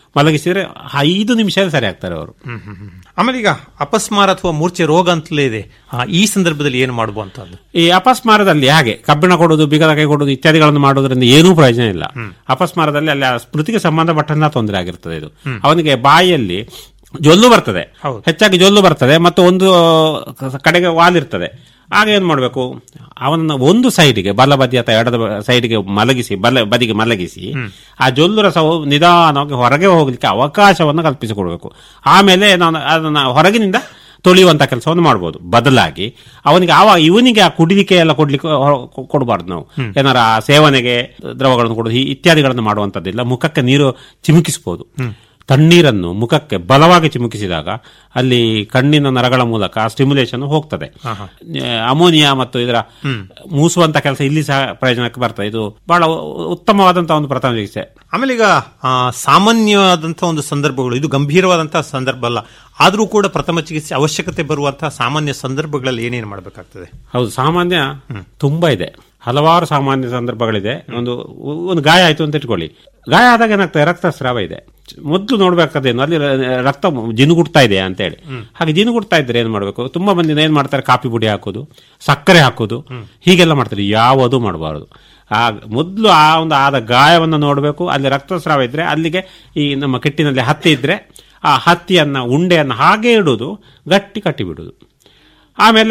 ಮಲಗಿಸಿದ್ರೆ ಐದು ನಿಮಿಷ ಸರಿ ಆಗ್ತಾರೆ ಅವರು ಆಮೇಲೆ ಈಗ ಅಪಸ್ಮಾರ ಅಥವಾ ಮೂರ್ಛೆ ರೋಗ ಅಂತಲೇ ಇದೆ ಆ, ಈ ಸಂದರ್ಭದಲ್ಲಿ ಏನು ಮಾಡುವಂತದ್ದು ಈ ಅಪಸ್ಮಾರದಲ್ಲಿ ಹಾಗೆ ಕಬ್ಬಿಣ ಕೊಡುವುದು ಬಿಗದ ಕೈ ಕೊಡುವುದು ಇತ್ಯಾದಿಗಳನ್ನು ಮಾಡೋದ್ರಿಂದ ಏನೂ ಪ್ರಯೋಜನ ಇಲ್ಲ ಅಪಸ್ಮಾರದಲ್ಲಿ ಅಲ್ಲಿ ಆ ಸ್ಮೃತಿಗೆ ಸಂಬಂಧಪಟ್ಟಂತ ತೊಂದರೆ ಆಗಿರ್ತದೆ ಇದು ಅವನಿಗೆ ಬಾಯಿಯಲ್ಲಿ ಜೊಲ್ಲು ಬರ್ತದೆ ಹೌದು. ಹೆಚ್ಚಾಗಿ ಜೊಲ್ಲು ಬರ್ತದೆ ಮತ್ತು ಒಂದು ಕಡೆಗೆ ವಾಲಿರ್ತದೆ ಆಗ ಏನ್ ಮಾಡಬೇಕು ಅವನನ್ನ ಒಂದು ಸೈಡ್ಗೆ ಬಲ ಬದಿ ಅಥವಾ ಎಡದ ಸೈಡ್ಗೆ ಮಲಗಿಸಿ ಬಲ ಬದಿಗೆ ಮಲಗಿಸಿ ಆ ಜೊಲ್ಲು ರಸವು ನಿಧಾನವಾಗಿ ಹೊರಗೆ ಹೋಗ್ಲಿಕ್ಕೆ ಅವಕಾಶವನ್ನು ಕಲ್ಪಿಸಿಕೊಡ್ಬೇಕು ಆಮೇಲೆ ನಾನು ಅದನ್ನ ಹೊರಗಿನಿಂದ ತೊಳೆಯುವಂತ ಕೆಲಸವನ್ನು ಮಾಡಬಹುದು ಬದಲಾಗಿ ಅವನಿಗೆ ಆವ ಇವನಿಗೆ ಆ ಕುಡಿಲಿಕ್ಕೆ ಎಲ್ಲ ಕೊಡ್ಲಿಕ್ಕೆ ಕೊಡಬಾರ್ದು ನಾವು ಏನಾರ ಆ ಸೇವನೆಗೆ ದ್ರವಗಳನ್ನು ಕೊಡೋದು ಈ- ಇತ್ಯಾದಿಗಳನ್ನು ಮಾಡುವಂತದ್ದಿಲ್ಲ ಮುಖಕ್ಕೆ ನೀರು ಚಿಮುಕಿಸಬಹುದು ತಣ್ಣೀರನ್ನು ಮುಖಕ್ಕೆ ಬಲವಾಗಿ ಚಿಮುಕಿಸಿದಾಗ ಅಲ್ಲಿ ಕಣ್ಣಿನ ನರಗಳ ಮೂಲಕ ಸ್ಟಿಮ್ಯುಲೇಷನ್ ಹೋಗ್ತದೆ ಆ, ಅಮೋನಿಯಾ ಮತ್ತು ಇದರ ಮೂಸುವಂತ ಕೆಲಸ ಇಲ್ಲಿ ಸಹ ಪ್ರಯೋಜನಕ್ಕೆ ಬರ್ತದೆ ಇದು ಬಹಳ ಉ- ಉತ್ತಮವಾದಂತಹ ಒಂದು ಪ್ರಥಮ ಚಿಕಿತ್ಸೆ ಆಮೇಲೆ ಈಗ ಆ, ಸಾಮಾನ್ಯವಾದಂತಹ ಒಂದು ಸಂದರ್ಭಗಳು ಇದು ಗಂಭೀರವಾದಂತಹ ಸಂದರ್ಭ ಅಲ್ಲ ಆದರೂ ಕೂಡ ಪ್ರಥಮ ಚಿಕಿತ್ಸೆ ಅವಶ್ಯಕತೆ ಬರುವಂತಹ ಸಾಮಾನ್ಯ ಸಂದರ್ಭಗಳಲ್ಲಿ ಏನೇನು ಮಾಡಬೇಕಾಗ್ತದೆ ಹೌದು ಸಾಮಾನ್ಯ ತುಂಬಾ ಇದೆ ಹಲವಾರು ಸಾಮಾನ್ಯ ಸಂದರ್ಭಗಳಿದೆ ಒಂದು ಒಂದು ಗಾಯ ಆಯ್ತು ಅಂತ ಇಟ್ಕೊಳ್ಳಿ ಗಾಯ ಆದಾಗ ಏನಾಗ್ತದೆ ರಕ್ತಸ್ರಾವ ಇದೆ ಮೊದಲು ನೋಡ್ಬೇಕಾದೇನು ಅಲ್ಲಿ ರ- ರಕ್ತ ಜಿನುಗುಡ್ತಾ ಇದೆ ಅಂತ ಹೇಳಿ ಹಾಗೆ ಜಿನುಗುಡ್ತಾ ಇದ್ರೆ ಏನ್ ಮಾಡಬೇಕು ತುಂಬಾ ಮಂದಿ ಏನ್ ಮಾಡ್ತಾರೆ ಕಾಫಿ ಪುಡಿ ಹಾಕೋದು ಸಕ್ಕರೆ ಹಾಕೋದು ಹೀಗೆಲ್ಲ ಮಾಡ್ತಾರೆ ಯಾವುದು ಮಾಡಬಾರದು ಆ ಮೊದಲು ಆ ಒಂದು ಆದ ಗಾಯವನ್ನು ನೋಡಬೇಕು ಅಲ್ಲಿ ರಕ್ತಸ್ರಾವ ಇದ್ರೆ ಅಲ್ಲಿಗೆ ಈ ನಮ್ಮ ಕೆಟ್ಟಿನಲ್ಲಿ ಹತ್ತಿ ಇದ್ರೆ ಆ ಹತ್ತಿಯನ್ನ ಉಂಡೆಯನ್ನ ಹಾಗೆ ಇಡುವುದು ಗಟ್ಟಿ ಕಟ್ಟಿ ಬಿಡುದು ಆಮೇಲೆ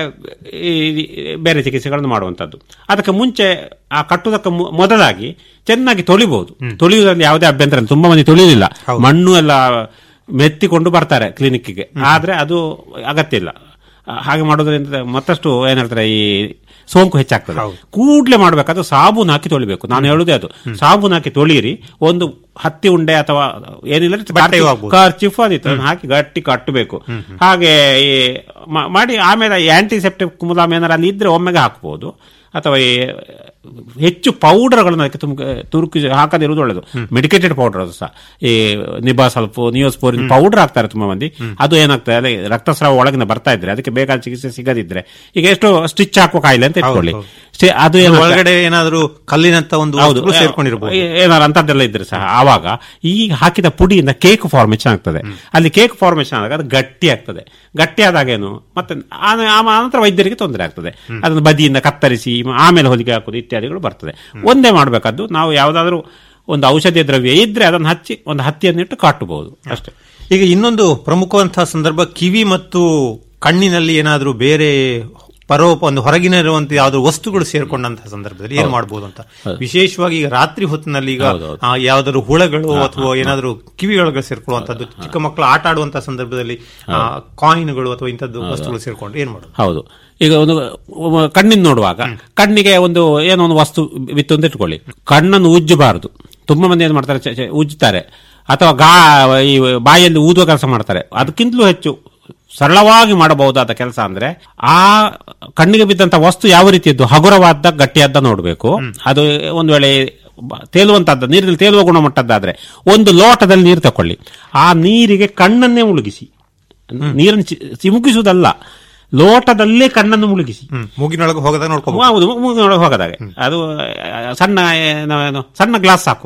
ಈ ಬೇರೆ ಚಿಕಿತ್ಸೆಗಳನ್ನು ಮಾಡುವಂಥದ್ದು ಅದಕ್ಕೆ ಮುಂಚೆ ಆ ಕಟ್ಟುವುದಕ್ಕೆ ಮು- ಮೊದಲಾಗಿ ಚೆನ್ನಾಗಿ ತೊಳಿಬಹುದು ತೊಳೆಯುವುದರಲ್ಲಿ ಯಾವುದೇ ಅಭ್ಯಂತರ ಇಲ್ಲ ತುಂಬಾ ಮಂದಿ ತೊಳೆಯುವುದಿಲ್ಲ ಮಣ್ಣು ಎಲ್ಲ ಮೆತ್ತಿಕೊಂಡು ಬರ್ತಾರೆ ಕ್ಲಿನಿಕ್ಗೆ ಆದ್ರೆ ಅದು ಅಗತ್ಯ ಇಲ್ಲ ಆ, ಹಾಗೆ ಮಾಡೋದ್ರಿಂದ ಮತ್ತಷ್ಟು ಏನ್ ಹೇಳ್ತಾರೆ ಈ ಸೋಂಕು ಹೆಚ್ಚಾಗ್ತದೆ ಕೂಡ್ಲೆ ಮಾಡ್ಬೇಕಾದ್ರೆ ಸಾಬೂನು ಹಾಕಿ ತೊಳಿಬೇಕು ನಾನು ಹೇಳುದೇ ಅದು ಸಾಬೂನು ಹಾಕಿ ತೊಳಿಯಿರಿ ಒಂದು ಹತ್ತಿ ಉಂಡೆ ಅಥವಾ ಏನಿಲ್ಲ ಬಟ್ಟೆಯೂ ಆಗ್ಬೋದು. ಖರ್ಚಿಫ್ ಅದಿತ್ತು ಅದನ್ನ ಹಾಕಿ ಗಟ್ಟಿ ಕಟ್ಟಬೇಕು ಹಾಗೆ ಈ ಮ- ಮಾಡಿ ಆಮೇಲೆ ಆಂಟಿಸೆಪ್ಟಿಕ್ ಮುಲಾಮ್ ಏನಾರ ಅಲ್ಲಿ ಇದ್ರೆ ಒಮ್ಮೆಗೆ ಹಾಕ್ಬೋದು ಅಥವಾ ಈ ಹೆಚ್ಚು ಪೌಡರ್ಗಳನ್ನು ಅದಕ್ಕೆ ತುಂಬ ತುರುಕಿ ಹಾಕದಿರುವುದು ಒಳ್ಳೆಯದು ಮೆಡಿಕೇಟೆಡ್ ಪೌಡರ್ ಅದು ಸಹ ಈ ನಿಬಾ ಸ್ವಲ್ಪ ನಿಯೋಸ್ಪೋರಿನ್ ಪೌಡರ್ ಹಾಕ್ತಾರೆ ತುಂಬಾ ಮಂದಿ ಅದು ಏನಾಗ್ತದೆ ಅದೇ ರಕ್ತಸ್ರಾವ ಒಳಗಿನ ಬರ್ತಾ ಇದ್ರೆ ಅದಕ್ಕೆ ಬೇಕಾದ ಚಿಕಿತ್ಸೆ ಸಿಗದಿದ್ರೆ ಈಗ ಎಷ್ಟು ಸ್ಟಿಚ್ ಹಾಕುವ ಕಾಯಿಲೆ ಅಂತ ಇಟ್ಕೊಳ್ಳಿ ಸ್ಟಿ- ಅದು ಏನಾಗ್ತದೆ- ಒಳಗಡೆ ಏನಾದರೂ ಕಲ್ಲಿನಂತ ಒಂದು ಹೌದು ವಸ್ತುಗಳು ಸೇರ್ಕೊಂಡಿರಬಹುದು ಏ- ಏನಾರು ಅಂತದ್ದೆಲ್ಲ ಇದ್ರೆ ಸಹ ಆವಾಗ ಈ ಹಾಕಿದ ಪುಡಿಯಿಂದ ಕೇಕ್ ಫಾರ್ಮೇಶನ್ ಆಗ್ತದೆ ಅಲ್ಲಿ ಕೇಕ್ ಫಾರ್ಮೇಶನ್ ಆದಾಗ ಅದು ಗಟ್ಟಿ ಆಗ್ತದೆ ಗಟ್ಟಿ ಆದಾಗ ಏನು ಮತ್ತೆ ಆ- ಆ ನಂತರ ವೈದ್ಯರಿಗೆ ತೊಂದರೆ ಆಗ್ತದೆ ಅದನ್ನು ಬದಿಯಿಂದ ಕತ್ತರಿಸಿ ಆಮೇಲೆ ಹೊಲಿಗೆ ಹಾಕುದು ಇತ್ಯಾದಿಗಳು ಬರ್ತದೆ ಒಂದೇ ಮಾಡಬೇಕಾದ್ದು ನಾವು ಯಾವುದಾದ್ರೂ ಒಂದು ಔಷಧಿ ದ್ರವ್ಯ ಇದ್ರೆ ಅದನ್ನು ಹಚ್ಚಿ ಒಂದು ಹತ್ತಿಯನ್ನಿಟ್ಟು ಕಾಟಬಹುದು ಅಷ್ಟೇ ಈಗ ಇನ್ನೊಂದು ಪ್ರಮುಖವಂತಹ ಸಂದರ್ಭ ಕಿವಿ ಮತ್ತು ಕಣ್ಣಿನಲ್ಲಿ ಏನಾದರೂ ಬೇರೆ ಪರೋಪ ಒಂದು ಹೊರಗಿನ ಇರುವಂತಹ ಯಾವ್ದಾದ್ರು ವಸ್ತುಗಳು ಸೇರ್ಕೊಂಡಂತಹ ಸಂದರ್ಭದಲ್ಲಿ ಏನ್ ಮಾಡಬಹುದು ಅಂತ ವಿಶೇಷವಾಗಿ ಈಗ ರಾತ್ರಿ ಹೊತ್ತಿನಲ್ಲಿ ಈಗ ಆ, ಯಾವ್ದಾದ್ರು ಹುಳಗಳು ಅಥವಾ ಏನಾದರೂ ಕಿವಿಯೊಳಗೆ ಸೇರ್ಕೊಳ್ಳುವಂತದ್ದು ಚಿಕ್ಕ ಮಕ್ಕಳು ಆಟ ಆಡುವಂತಹ ಸಂದರ್ಭದಲ್ಲಿ ಕಾಯಿನ್ಗಳು ಅಥವಾ ಇಂಥದ್ದು ವಸ್ತುಗಳು ಸೇರ್ಕೊಂಡು ಏನ್ ಮಾಡೋದು ಹೌದು ಈಗ ಒಂದು ಒಬ್ಬ ಕಣ್ಣಿನ ನೋಡುವಾಗ ಕಣ್ಣಿಗೆ ಒಂದು ಏನೋ ಒಂದು ವಸ್ತು ಬಿತ್ತು ಅಂತ ಇಟ್ಕೊಳ್ಳಿ ಕಣ್ಣನ್ನು ಉಜ್ಜಬಾರದು ತುಂಬಾ ಮಂದಿ ಏನ್ ಮಾಡ್ತಾರೆ ಚೆ- ಚೆ- ಉಜ್ಜುತ್ತಾರೆ ಅಥವಾ ಗಾ ಈ ಬಾಯಲ್ಲಿ ಊದುವ ಕೆಲಸ ಮಾಡ್ತಾರೆ ಅದಕ್ಕಿಂತಲೂ ಹೆಚ್ಚು ಸರಳವಾಗಿ ಮಾಡಬಹುದಾದ ಕೆಲಸ ಅಂದ್ರೆ ಆ ಕಣ್ಣಿಗೆ ಬಿದ್ದಂತ ವಸ್ತು ಯಾವ ರೀತಿಯದ್ದು ಹಗುರವಾದ ಗಟ್ಟಿಯಾದ ನೋಡಬೇಕು ಅದು ಒಂದು ವೇಳೆ ಬ- ತೇಲುವಂತದ್ದು ನೀರಿನಲ್ಲಿ ತೇಲುವ ಗುಣಮಟ್ಟದ್ದಾದ್ರೆ ಒಂದು ಲೋಟದಲ್ಲಿ ನೀರು ತಕೊಳ್ಳಿ ಆ ನೀರಿಗೆ ಕಣ್ಣನ್ನೇ ಮುಳುಗಿಸಿ ನೀರನ್ನು ಚಿ- ಚಿಮುಕಿಸುವುದಲ್ಲ ಲೋಟದಲ್ಲೇ ಕಣ್ಣನ್ನು ಮುಳುಗಿಸಿ ಹ್ಮ್ ಮೂಗಿನೊಳಗೆ ಹೋಗದಾಗ ನೋಡ್ಕೋಬಹುದು ಹೌದು ಮೂಗಿನೊಳಗೆ ಹೋಗದಾಗೆ ಅದು ಆ, ಸಣ್ಣ ಏನು, ಏನು, ಸಣ್ಣ ಗ್ಲಾಸ್ ಸಾಕು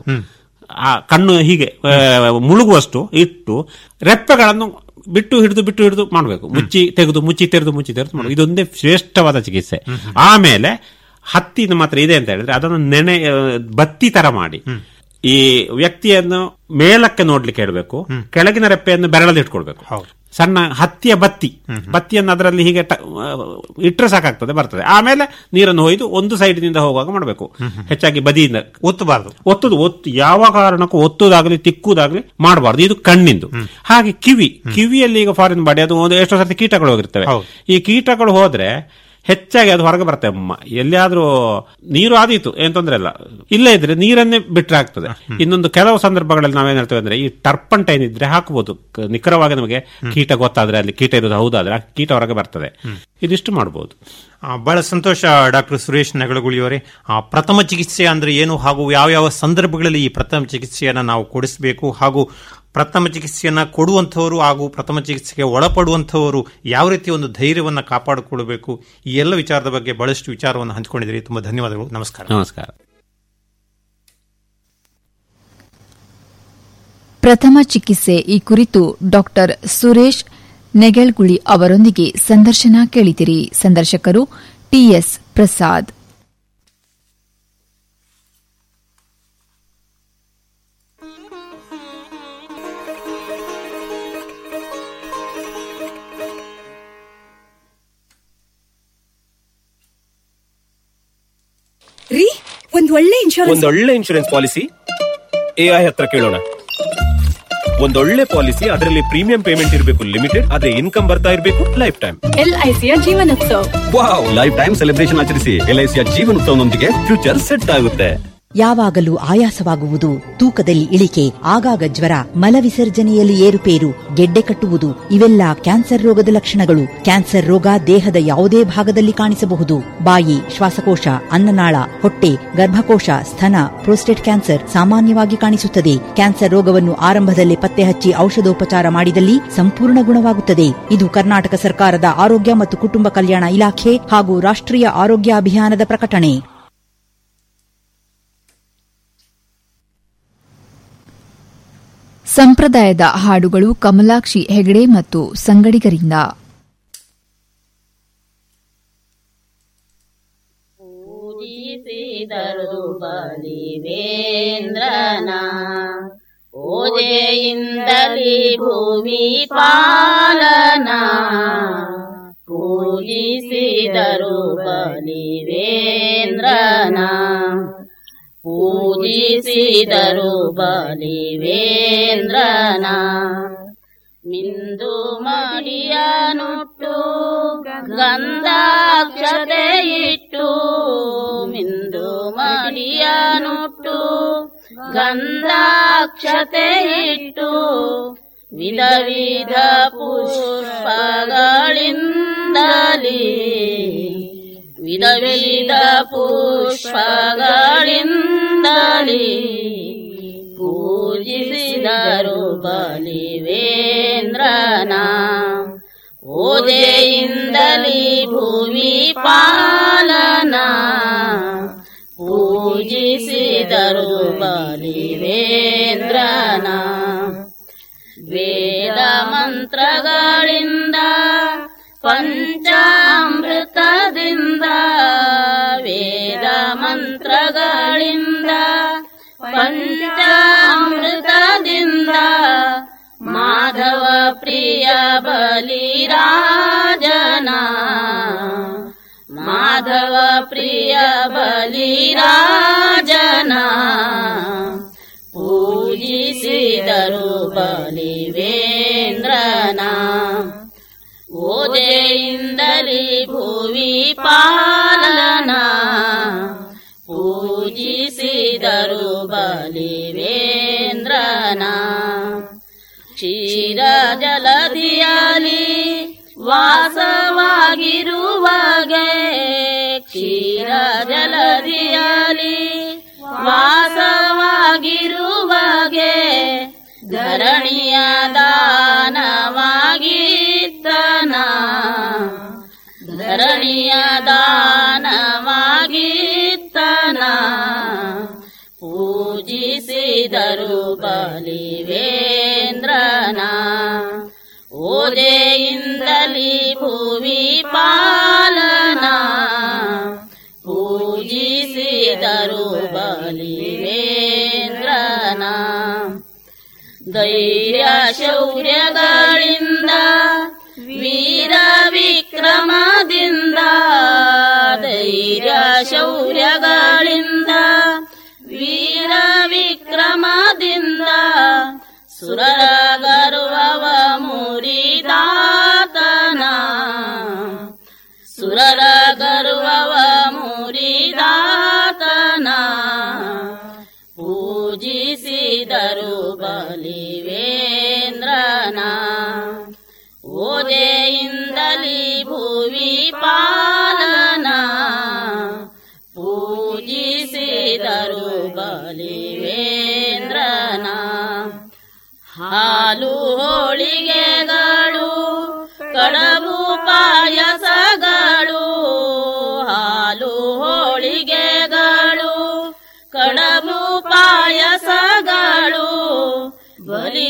ಆ ಕಣ್ಣು ಹೀಗೆ ಆ, ಮುಳುಗುವಷ್ಟು ಇಟ್ಟು ರೆಪ್ಪೆಗಳನ್ನು ಬಿಟ್ಟು ಹಿಡಿದು ಬಿಟ್ಟು ಹಿಡಿದು ಮಾಡಬೇಕು ಮುಚ್ಚಿ ತೆಗೆದು ಮುಚ್ಚಿ ತೆರೆದು ಮುಚ್ಚಿ ತೆರೆದು ಮಾಡಬೇಕು ಇದೊಂದೇ ಶ್ರೇಷ್ಠವಾದ ಚಿಕಿತ್ಸೆ ಆಮೇಲೆ ಹತ್ತಿ ನಮ್ಮ ಹತ್ರ ಇದೆ ಅಂತ ಹೇಳಿದ್ರೆ ಅದನ್ನು ನೆನೆ ಆ, ಬತ್ತಿ ತರ ಮಾಡಿ ಈ ವ್ಯಕ್ತಿಯನ್ನು ಮೇಲಕ್ಕೆ ನೋಡ್ಲಿಕ್ಕೆ ಹೇಳ್ಬೇಕು ಕೆಳಗಿನ ರೆಪ್ಪೆಯನ್ನು ಬೆರಳಲ್ಲಿ ಇಟ್ಕೊಳ್ಬೇಕು ಹೌದು. ಸಣ್ಣ ಹತ್ತಿಯ ಬತ್ತಿ ಬತ್ತಿಯನ್ನು ಅದರಲ್ಲಿ ಹೀಗೆ ಟ- ಆ, ಇಟ್ರೆ ಸಾಕಾಗ್ತದೆ ಬರ್ತದೆ ಆಮೇಲೆ ನೀರನ್ನು ಒಯ್ದು ಒಂದು ಸೈಡ್ನಿಂದ ಹೋಗುವಾಗ ಮಾಡಬೇಕು ಹೆಚ್ಚಾಗಿ ಬದಿಯಿಂದ ಒತ್ತಬಾರದು ಒತ್ತುದು ಒತ್ತು ಯಾವ ಕಾರಣಕ್ಕೂ ಒತ್ತುದಾಗ್ಲಿ ತಿಕ್ಕುದಾಗ್ಲಿ ಮಾಡಬಾರ್ದು ಇದು ಕಣ್ಣಿಂದು ಹಾಗೆ ಕಿವಿ ಕಿವಿಯಲ್ಲಿ ಈಗ ಫಾರಿನ್ ಬಾಡಿ ಅದು ಒಂದು ಎಷ್ಟೋ ಸರ್ತಿ ಕೀಟಗಳು ಹೋಗಿರ್ತವೆ ಹೌದು. ಈ ಕೀಟಗಳು ಹೋದ್ರೆ ಹೆಚ್ಚಾಗಿ ಅದು ಹೊರಗೆ ಬರ್ತವೆ ಮ- ಎಲ್ಲಿಯಾದ್ರೂ ನೀರು ಆದೀತು ಏನ್ ತೊಂದ್ರೆ ಇಲ್ಲ ಇಲ್ಲ ಇದ್ರೆ ನೀರನ್ನೇ ಬಿಟ್ರೆ ಆಗ್ತದೆ ಇನ್ನೊಂದು ಕೆಲವು ಸಂದರ್ಭಗಳಲ್ಲಿ ನಾವೇನ್ ಹೇಳ್ತೇವೆ ಅಂದ್ರೆ ಈ ಟರ್ಪಂಟೈನ್ ಇದ್ರೆ ಹಾಕಬಹುದು ಕ- ನಿಖರವಾಗಿ ನಮಗೆ ಕೀಟ ಗೊತ್ತಾದ್ರೆ ಅಲ್ಲಿ ಕೀಟ ಇರೋದು ಹೌದಾದ್ರೆ ಆ ಕೀಟ ಹೊರಗೆ ಬರ್ತದೆ ಇದಿಷ್ಟು ಮಾಡಬಹುದು ಆ, ಬಹಳ ಸಂತೋಷ ಡಾಕ್ಟರ್ ಸುರೇಶ್ ನಗಳಗುಳಿಯವರೇ ಆ, ಪ್ರಥಮ ಚಿಕಿತ್ಸೆ ಅಂದ್ರೆ ಏನು ಹಾಗೂ ಯಾವ ಯಾವ ಸಂದರ್ಭಗಳಲ್ಲಿ ಈ ಪ್ರಥಮ ಚಿಕಿತ್ಸೆಯನ್ನ ನಾವು ಕೊಡಿಸಬೇಕು ಹಾಗೂ ಪ್ರಥಮ ಚಿಕಿತ್ಸೆಯನ್ನ ಕೊಡುವಂಥವರು ಹಾಗೂ ಪ್ರಥಮ ಚಿಕಿತ್ಸೆಗೆ ಒಳಪಡುವಂಥವರು ಯಾವ ರೀತಿ ಒಂದು ಧೈರ್ಯವನ್ನ ಕಾಪಾಡಿಕೊಳ್ಬೇಕು ಈ ಎಲ್ಲ ವಿಚಾರದ ಬಗ್ಗೆ ಬಹಳಷ್ಟು ವಿಚಾರವನ್ನು ಹಂಚಿಕೊಂಡಿದ್ದೀರಿ ತುಂಬಾ ಧನ್ಯವಾದಗಳು ನಮಸ್ಕಾರ ನಮಸ್ಕಾರ ಪ್ರಥಮ ಚಿಕಿತ್ಸೆ ಈ ಕುರಿತು ಡಾಕ್ಟರ್ ಸುರೇಶ್ ನೆಗೆಳ್ಗುಳಿ ಅವರೊಂದಿಗೆ ಸಂದರ್ಶನ ಕೇಳಿದಿರಿ ಸಂದರ್ಶಕರು ಟಿಎಸ್ ಪ್ರಸಾದ್ ರೀ ಒಂದ್ ಒಳ್ಳೆ ಇನ್ಶೂರೆನ್ಸ್ ಒಂದೊಳ್ಳೆ ಇನ್ಶೂರೆನ್ಸ್ ಪಾಲಿಸಿ ಎಐ ಹತ್ರ ಕೇಳೋಣ ಒಂದೊಳ್ಳೆ ಪಾಲಿಸಿ ಅದರಲ್ಲಿ ಪ್ರೀಮಿಯಂ ಪೇಮೆಂಟ್ ಇರಬೇಕು ಲಿಮಿಟೆಡ್ ಅದೇ ಇನ್ಕಮ್ ಬರ್ತಾ ಇರಬೇಕು ಲೈಫ್ ಟೈಮ್ ಎಲ್ಐಸಿಯ Jeevan Utsav wow life time celebration ಆಚರಿಸಿ ಎಲ್ಐಸಿಯ ಜೀವನೋತ್ಸವನೊಂದಿಗೆ ಫ್ಯೂಚರ್ ಸೆಟ್ ಆಗುತ್ತೆ ಯಾವಾಗಲೂ ಆಯಾಸವಾಗುವುದು ತೂಕದಲ್ಲಿ ಇಳಿಕೆ ಆಗಾಗ ಜ್ವರ ಮಲವಿಸರ್ಜನೆಯಲ್ಲಿ ಏರುಪೇರು ಗೆಡ್ಡೆ ಕಟ್ಟುವುದು ಇವೆಲ್ಲ ಕ್ಯಾನ್ಸರ್ ರೋಗದ ಲಕ್ಷಣಗಳು ಕ್ಯಾನ್ಸರ್ ರೋಗ ದೇಹದ ಯಾವುದೇ ಭಾಗದಲ್ಲಿ ಕಾಣಿಸಬಹುದು ಬಾಯಿ ಶ್ವಾಸಕೋಶ ಅನ್ನನಾಳ ಹೊಟ್ಟೆ ಗರ್ಭಕೋಶ ಸ್ತನ ಪ್ರೋಸ್ಟೇಟ್ ಕ್ಯಾನ್ಸರ್ ಸಾಮಾನ್ಯವಾಗಿ ಕಾಣಿಸುತ್ತದೆ ಕ್ಯಾನ್ಸರ್ ರೋಗವನ್ನು ಆರಂಭದಲ್ಲೇ ಪತ್ತೆ ಹಚ್ಚಿ ಔಷಧೋಪಚಾರ ಮಾಡಿದಲ್ಲಿ ಸಂಪೂರ್ಣ ಗುಣವಾಗುತ್ತದೆ ಇದು ಕರ್ನಾಟಕ ಸರ್ಕಾರದ ಆರೋಗ್ಯ ಮತ್ತು ಕುಟುಂಬ ಕಲ್ಯಾಣ ಇಲಾಖೆ ಹಾಗೂ ರಾಷ್ಟ್ರೀಯ ಆರೋಗ್ಯ ಅಭಿಯಾನದ ಪ್ರಕಟಣೆ ಸಂಪ್ರದಾಯದ ಹಾಡುಗಳು ಕಮಲಾಕ್ಷಿ ಹೆಗಡೆ ಮತ್ತು ಸಂಗಡಿಗರಿಂದ ಪೂಜಿಸಿದರು ಬಲಿವೇಂದ್ರನ ಓಜೆಯಿಂದಲಿ ಭೂಮಿ ಪಾಲನ ಪೂಜಿಸಿದರು ಬಲಿವೇಂದ್ರನ ಪೂಜಿಸಿದರು ಬಲಿವೇಂದ್ರನ ಮಿಂದು ಮಡಿಯನುಟ್ಟು ಗಂಧಾಕ್ಷತೆ ಇಟ್ಟು ಮಿಂದು ಮಡಿಯನುಟ್ಟು ಗಂಧಾಕ್ಷತೆ ಇಟ್ಟು ವಿಧ ವಿಧ ಪುಷ್ಪಗಳಿಂದಲೇ ವಿಧ ವಿಧ ಪುಷ್ಪಗಳಿಂದಲೇ ಪೂಜಿಸಿದರು ಬಲಿವೇಂದ್ರನ ಓದೆಯಿಂದಲೇ ಭೂಮಿ ಪಾಲನ ಪೂಜಿಸಿದರು ಬಲಿವೇಂದ್ರನ ವೇದ ಮಂತ್ರಗಳಿಂದ ಪಂಚಾಮೃತದಿಂದ ವೇದ ಮಂತ್ರಗಳಿಂದ ಪಂಚಾಮೃತದಿಂದ ಮಾಧವ ಪ್ರಿಯ ಬಲಿರಾಜನ ಮಾಧವ ಪ್ರಿಯ ಬಲಿರಾಜನ ಪೂಜಿಸಿದರು ಬಲಿವೇಂದ್ರನ ಓದೆಯಿಂದಲೇ ಭುವಿ ಪಾಲನ ಪೂಜಿಸಿದರು ಬಲಿವೇಂದ್ರನ ಕ್ಷೀರ ಜಲಧಿಯಲಿ ವಾಸವಾಗಿರುವಾಗೆ ಕ್ಷೀರ ಜಲಧಿಯಲಿ ವಾಸವಾಗಿರುವಾಗೆ ಧರಣಿಯ ದಾನವಾಗಿತ್ತನ ಧರಣಿಯ ದಾನವಾಗಿತ್ತನ ಪೂಜಿಸಿದರು ಬಲಿವೇಂದ್ರನ ಓದೆಯಿಂದಲೇ ಭುವಿ ಪಾಲನ ಪೂಜಿಸಿದರು ಬಲಿವೇಂದ್ರನ ಧೈರ್ಯ ಶೌರ್ಯಗಳಿಂದ ವೀರ ವಿಕ್ರಮದಿಂದ ಧೈರ್ಯ ಶೌರ್ಯಗಳಿಂದ ವೀರ ವಿಕ್ರಮದಿಂದ ಸುರರ ಗರ್ವವ ಮುರಿದಾತನ ಸುರರ ಗರ್ವವ ಮುರಿದಾತನ ಪೂಜಿಸಿದರು ಬಲಿವೇಂದ್ರನ ಓದೆಯಿಂದಲೇ ಭುವಿ ಪಾಲನ ಪೂಜಿಸಿದರು ಬಲಿವೇಂದ್ರನ ಹಾಲು ಹೋಳಿಗೆಗಳು ಕಡಬು ಪಾಯಸಗಳು ಹಾಲು ಹೋಳಿಗೆಗಳು ಕಡಬು ಪಾಯಸಗಳು ಬಲಿ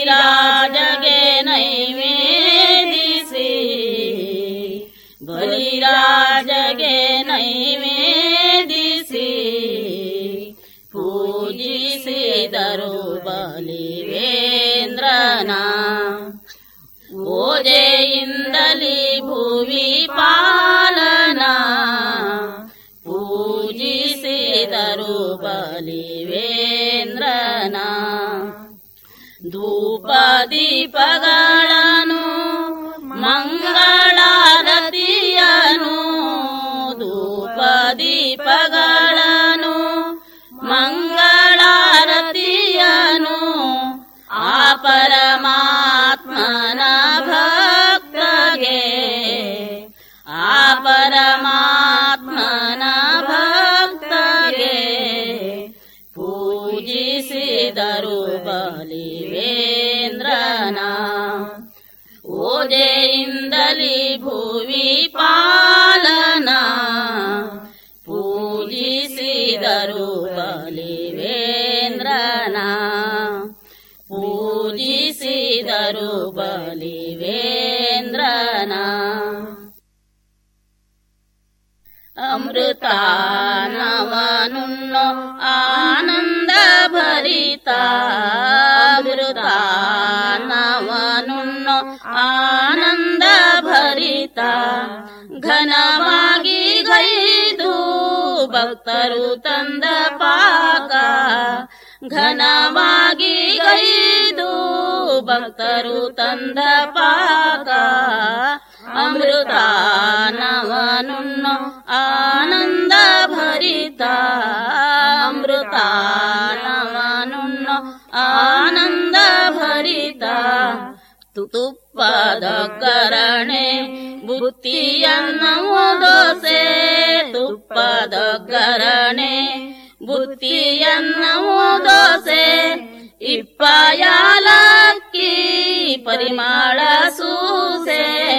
ಓಜೆಯಿಂದಲಿ ಭುವಿ ಪಾಲನ ಪೂಜಿಸಿದರು ಬಲಿವೇಂದ್ರನ ಧೂಪ ದೀಪಗಳನ್ನು ಮಂಗಳಾರತಿಯನು ಧೂಪ ದೀಪಗಳನ್ನು ಮಂಗಳಾರತಿಯನು ಆ ಪರಮಾತ್ಮನ ಭಕ್ತಗೆ ಆ ಪರಮಾತ್ಮನ ಭಕ್ತಗೆ ಪೂಜಿಸಿದರು ಬಲಿವೇಂದ್ರನ ಓಜೆಯಿಂದಲಿ ಭುವಿ ಪಾಲನ ಪೂಜಿಸಿದರು ಬಲಿವೇಂದ್ರನ ಪೂಜಿಸಿದರು ಬಲಿವೇಂದ್ರನ ಅಮೃತಾನವನುಣ್ಣೋ ಆನಂದ ಭರಿತ ಅಮೃತಾನವನುಣ್ಣೋ ಆನಂದ ಭರಿತ ಘನವಾಗಿ ಗೈದು ಭಕ್ತರು ತಂದ ಪಾಕ ಘನವಾಗಿ ಗೈದು ಭಕ್ತರು ತಂದ ಪಾಕ ಅಮೃತಾನವನುಣ್ಣೋ ಆನಂದ ಭರಿತ ಅಮೃತಾನವನುಣ್ಣೋ ಆನಂದ ಭರಿತ ತುಪ್ಪದ ಕರಣೆ ಬುತ್ತಿಯನ್ನು ದೋಸೆ ತುಪ್ಪದ ಕರಣೆ ಬುತ್ತಿಯನ್ನು ದೋಸೆ ಇಪ್ಪಯಾಲಕ್ಕಿ ಪರಿಮಾಳ ಸೂಸೆ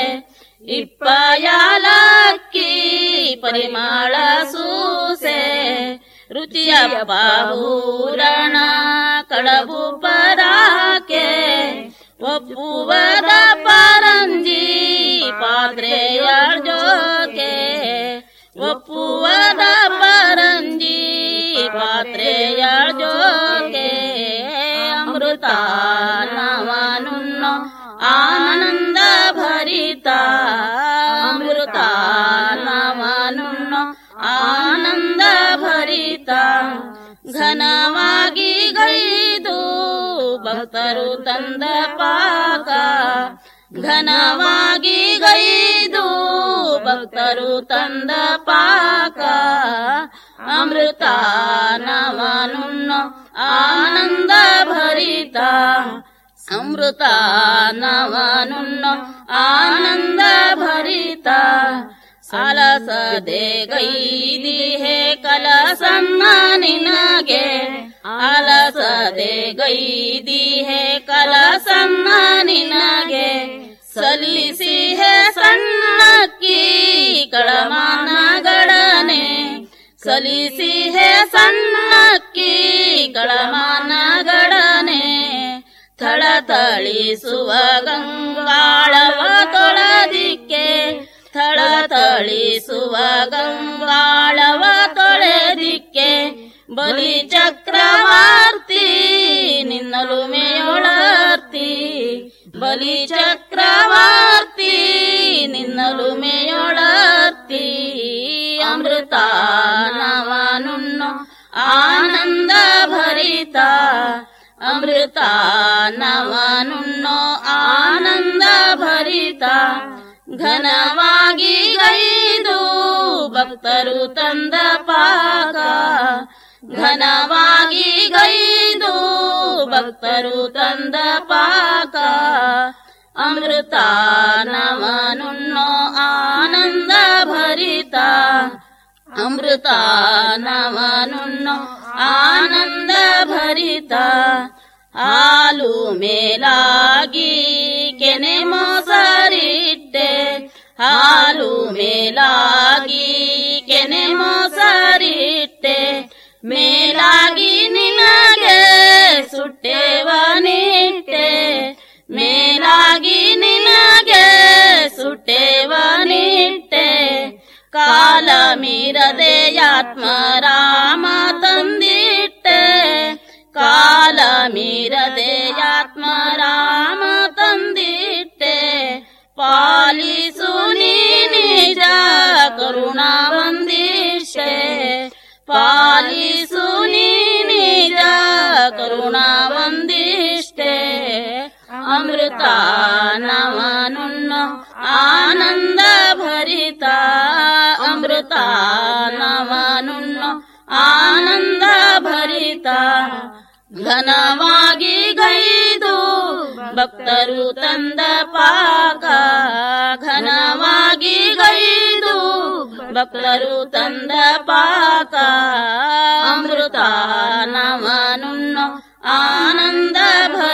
ಇಪ್ಪಯಾಲಕ್ಕಿ ಪರಿಮಾಳ ಸೂಸೆ ರುಚಿಯ ಬಾಬೂರಣ ಕಡಬು ಪರಾಕೆ ಒಪ್ಪುವದ ಪರಂಜಿ ಪಾತ್ರೆಯ ಜೋಕೆ ಒಪ್ಪುವದ ಪರಂಜಿ ಪಾತ್ರೆಯ ಜೋಕೆ ಅಮೃತಾನವನುಣ್ಣೋ ಆನಂದ ಭರಿತ ಅಮೃತಾನವನುಣ್ಣೋ ಆನಂದ ಭರಿತ ಘನವಾಗಿ ಗೈದು ಭಕ್ತರು ತಂದ ಪಾಕ ಘನವಾಗಿ ಗೈದು ಭಕ್ತರು ತಂದ ಪಾಕ ಅಮೃತಾನವನುಣ್ಣೋ ಆನಂದ ಭರಿತ ಅಮೃತಾನವನುಣ್ಣೋ ಆನಂದ ಭರಿತ ಅಲಸದೆ ಗೈದಿ ಹೇ ಕಲಸನ್ನ ನಿನಗೆ ಅಲಸದೆ ಗೈದಿ ಹೇ ಕಲಸನ್ನ ನಿನಗೆ ಸಲ್ಲಿಸಿ ಹೇ ಸಣ್ಣಕ್ಕಿ ಕಳಮಾನ ಗಡನೆ ಸಲ್ಲಿಸಿ ಹೇ ಸಣ್ಣಕ್ಕಿ ಕಳಮಾನ ಗಡನೆ ಥಳಥಳಿಸುವ ಗಂಗಾಳವ ತೊಳೆದಿಕ್ಕೆ ಥಳಥಳಿಸುವ ಗಂಗಾಳವ ತೊಳೆದಿಕ್ಕೆ ಬಲಿ ಚಕ್ರವರ್ತಿ ನಿನ್ನಲು ಮೇಯೊಳರ್ತಿ ಬಲಿ ಚಕ್ರವರ್ತಿ ನಿನ್ನಲು ಮೇಯೊಳರ್ತಿ ಅಮೃತಾನವನುಣ್ಣೋ ಆನಂದ ಭರಿತ ಅಮೃತಾನವನುಣ್ಣೋ ಆನಂದ ಭರಿತ ಘನವಾಗಿ ಗೈದು ಭಕ್ತರು ತಂದ ಪಾಕ ಘನವಾಗಿ ಗೈದು ಭಕ್ತರು ತಂದ ಪಾಕ ಅಮೃತಾನವನುಣ್ಣೋ ಆನಂದ ಭರಿತ ಅಮೃತಾನವನುಣ್ಣೋ ಆನಂದ ಭರಿತ ಹಾಲು ಮೇಲಾಗಿ ಕೆನೆ ಮೊಸರಿಟ್ಟೆ ಹಾಲು ಮೇಲಾಗಿ ಕೆನೆ ಮೊಸರಿಟ್ಟೆ ಮೇಲಾಗಿ ನಿನಗೆ ಸುಟ್ಟೆವ ನಿಟ್ಟೆ ಮೇಲಾಗಿ ನಿನಗೆ ಸುಟ್ಟೆವ ನಿಟ್ಟೆ ಕಾಲ ಮೀರದೆ ಆತ್ಮರಾಮ ತಂದಿಟ್ಟೆ ಕಾಲ ಮೀರದೆ ಆತ್ಮರಾಮ ತಂದಿಟ್ಟೆ ನವನುಣ್ಣೋ ಆನಂದ ಭರಿತ ಅಮೃತ ನವನುಣ್ಣೋ ಆನಂದ ಭರಿತ ಘನವಾಗಿ ಗೈದು ಭಕ್ತರು ತಂದ ಪಾಕ ಘನವಾಗಿ ಗೈದು ಭಕ್ತರು ತಂದ ಪಾಕ ಅಮೃತ ನವನುಣ್ಣೋ ಆನಂದ ಭರಿತ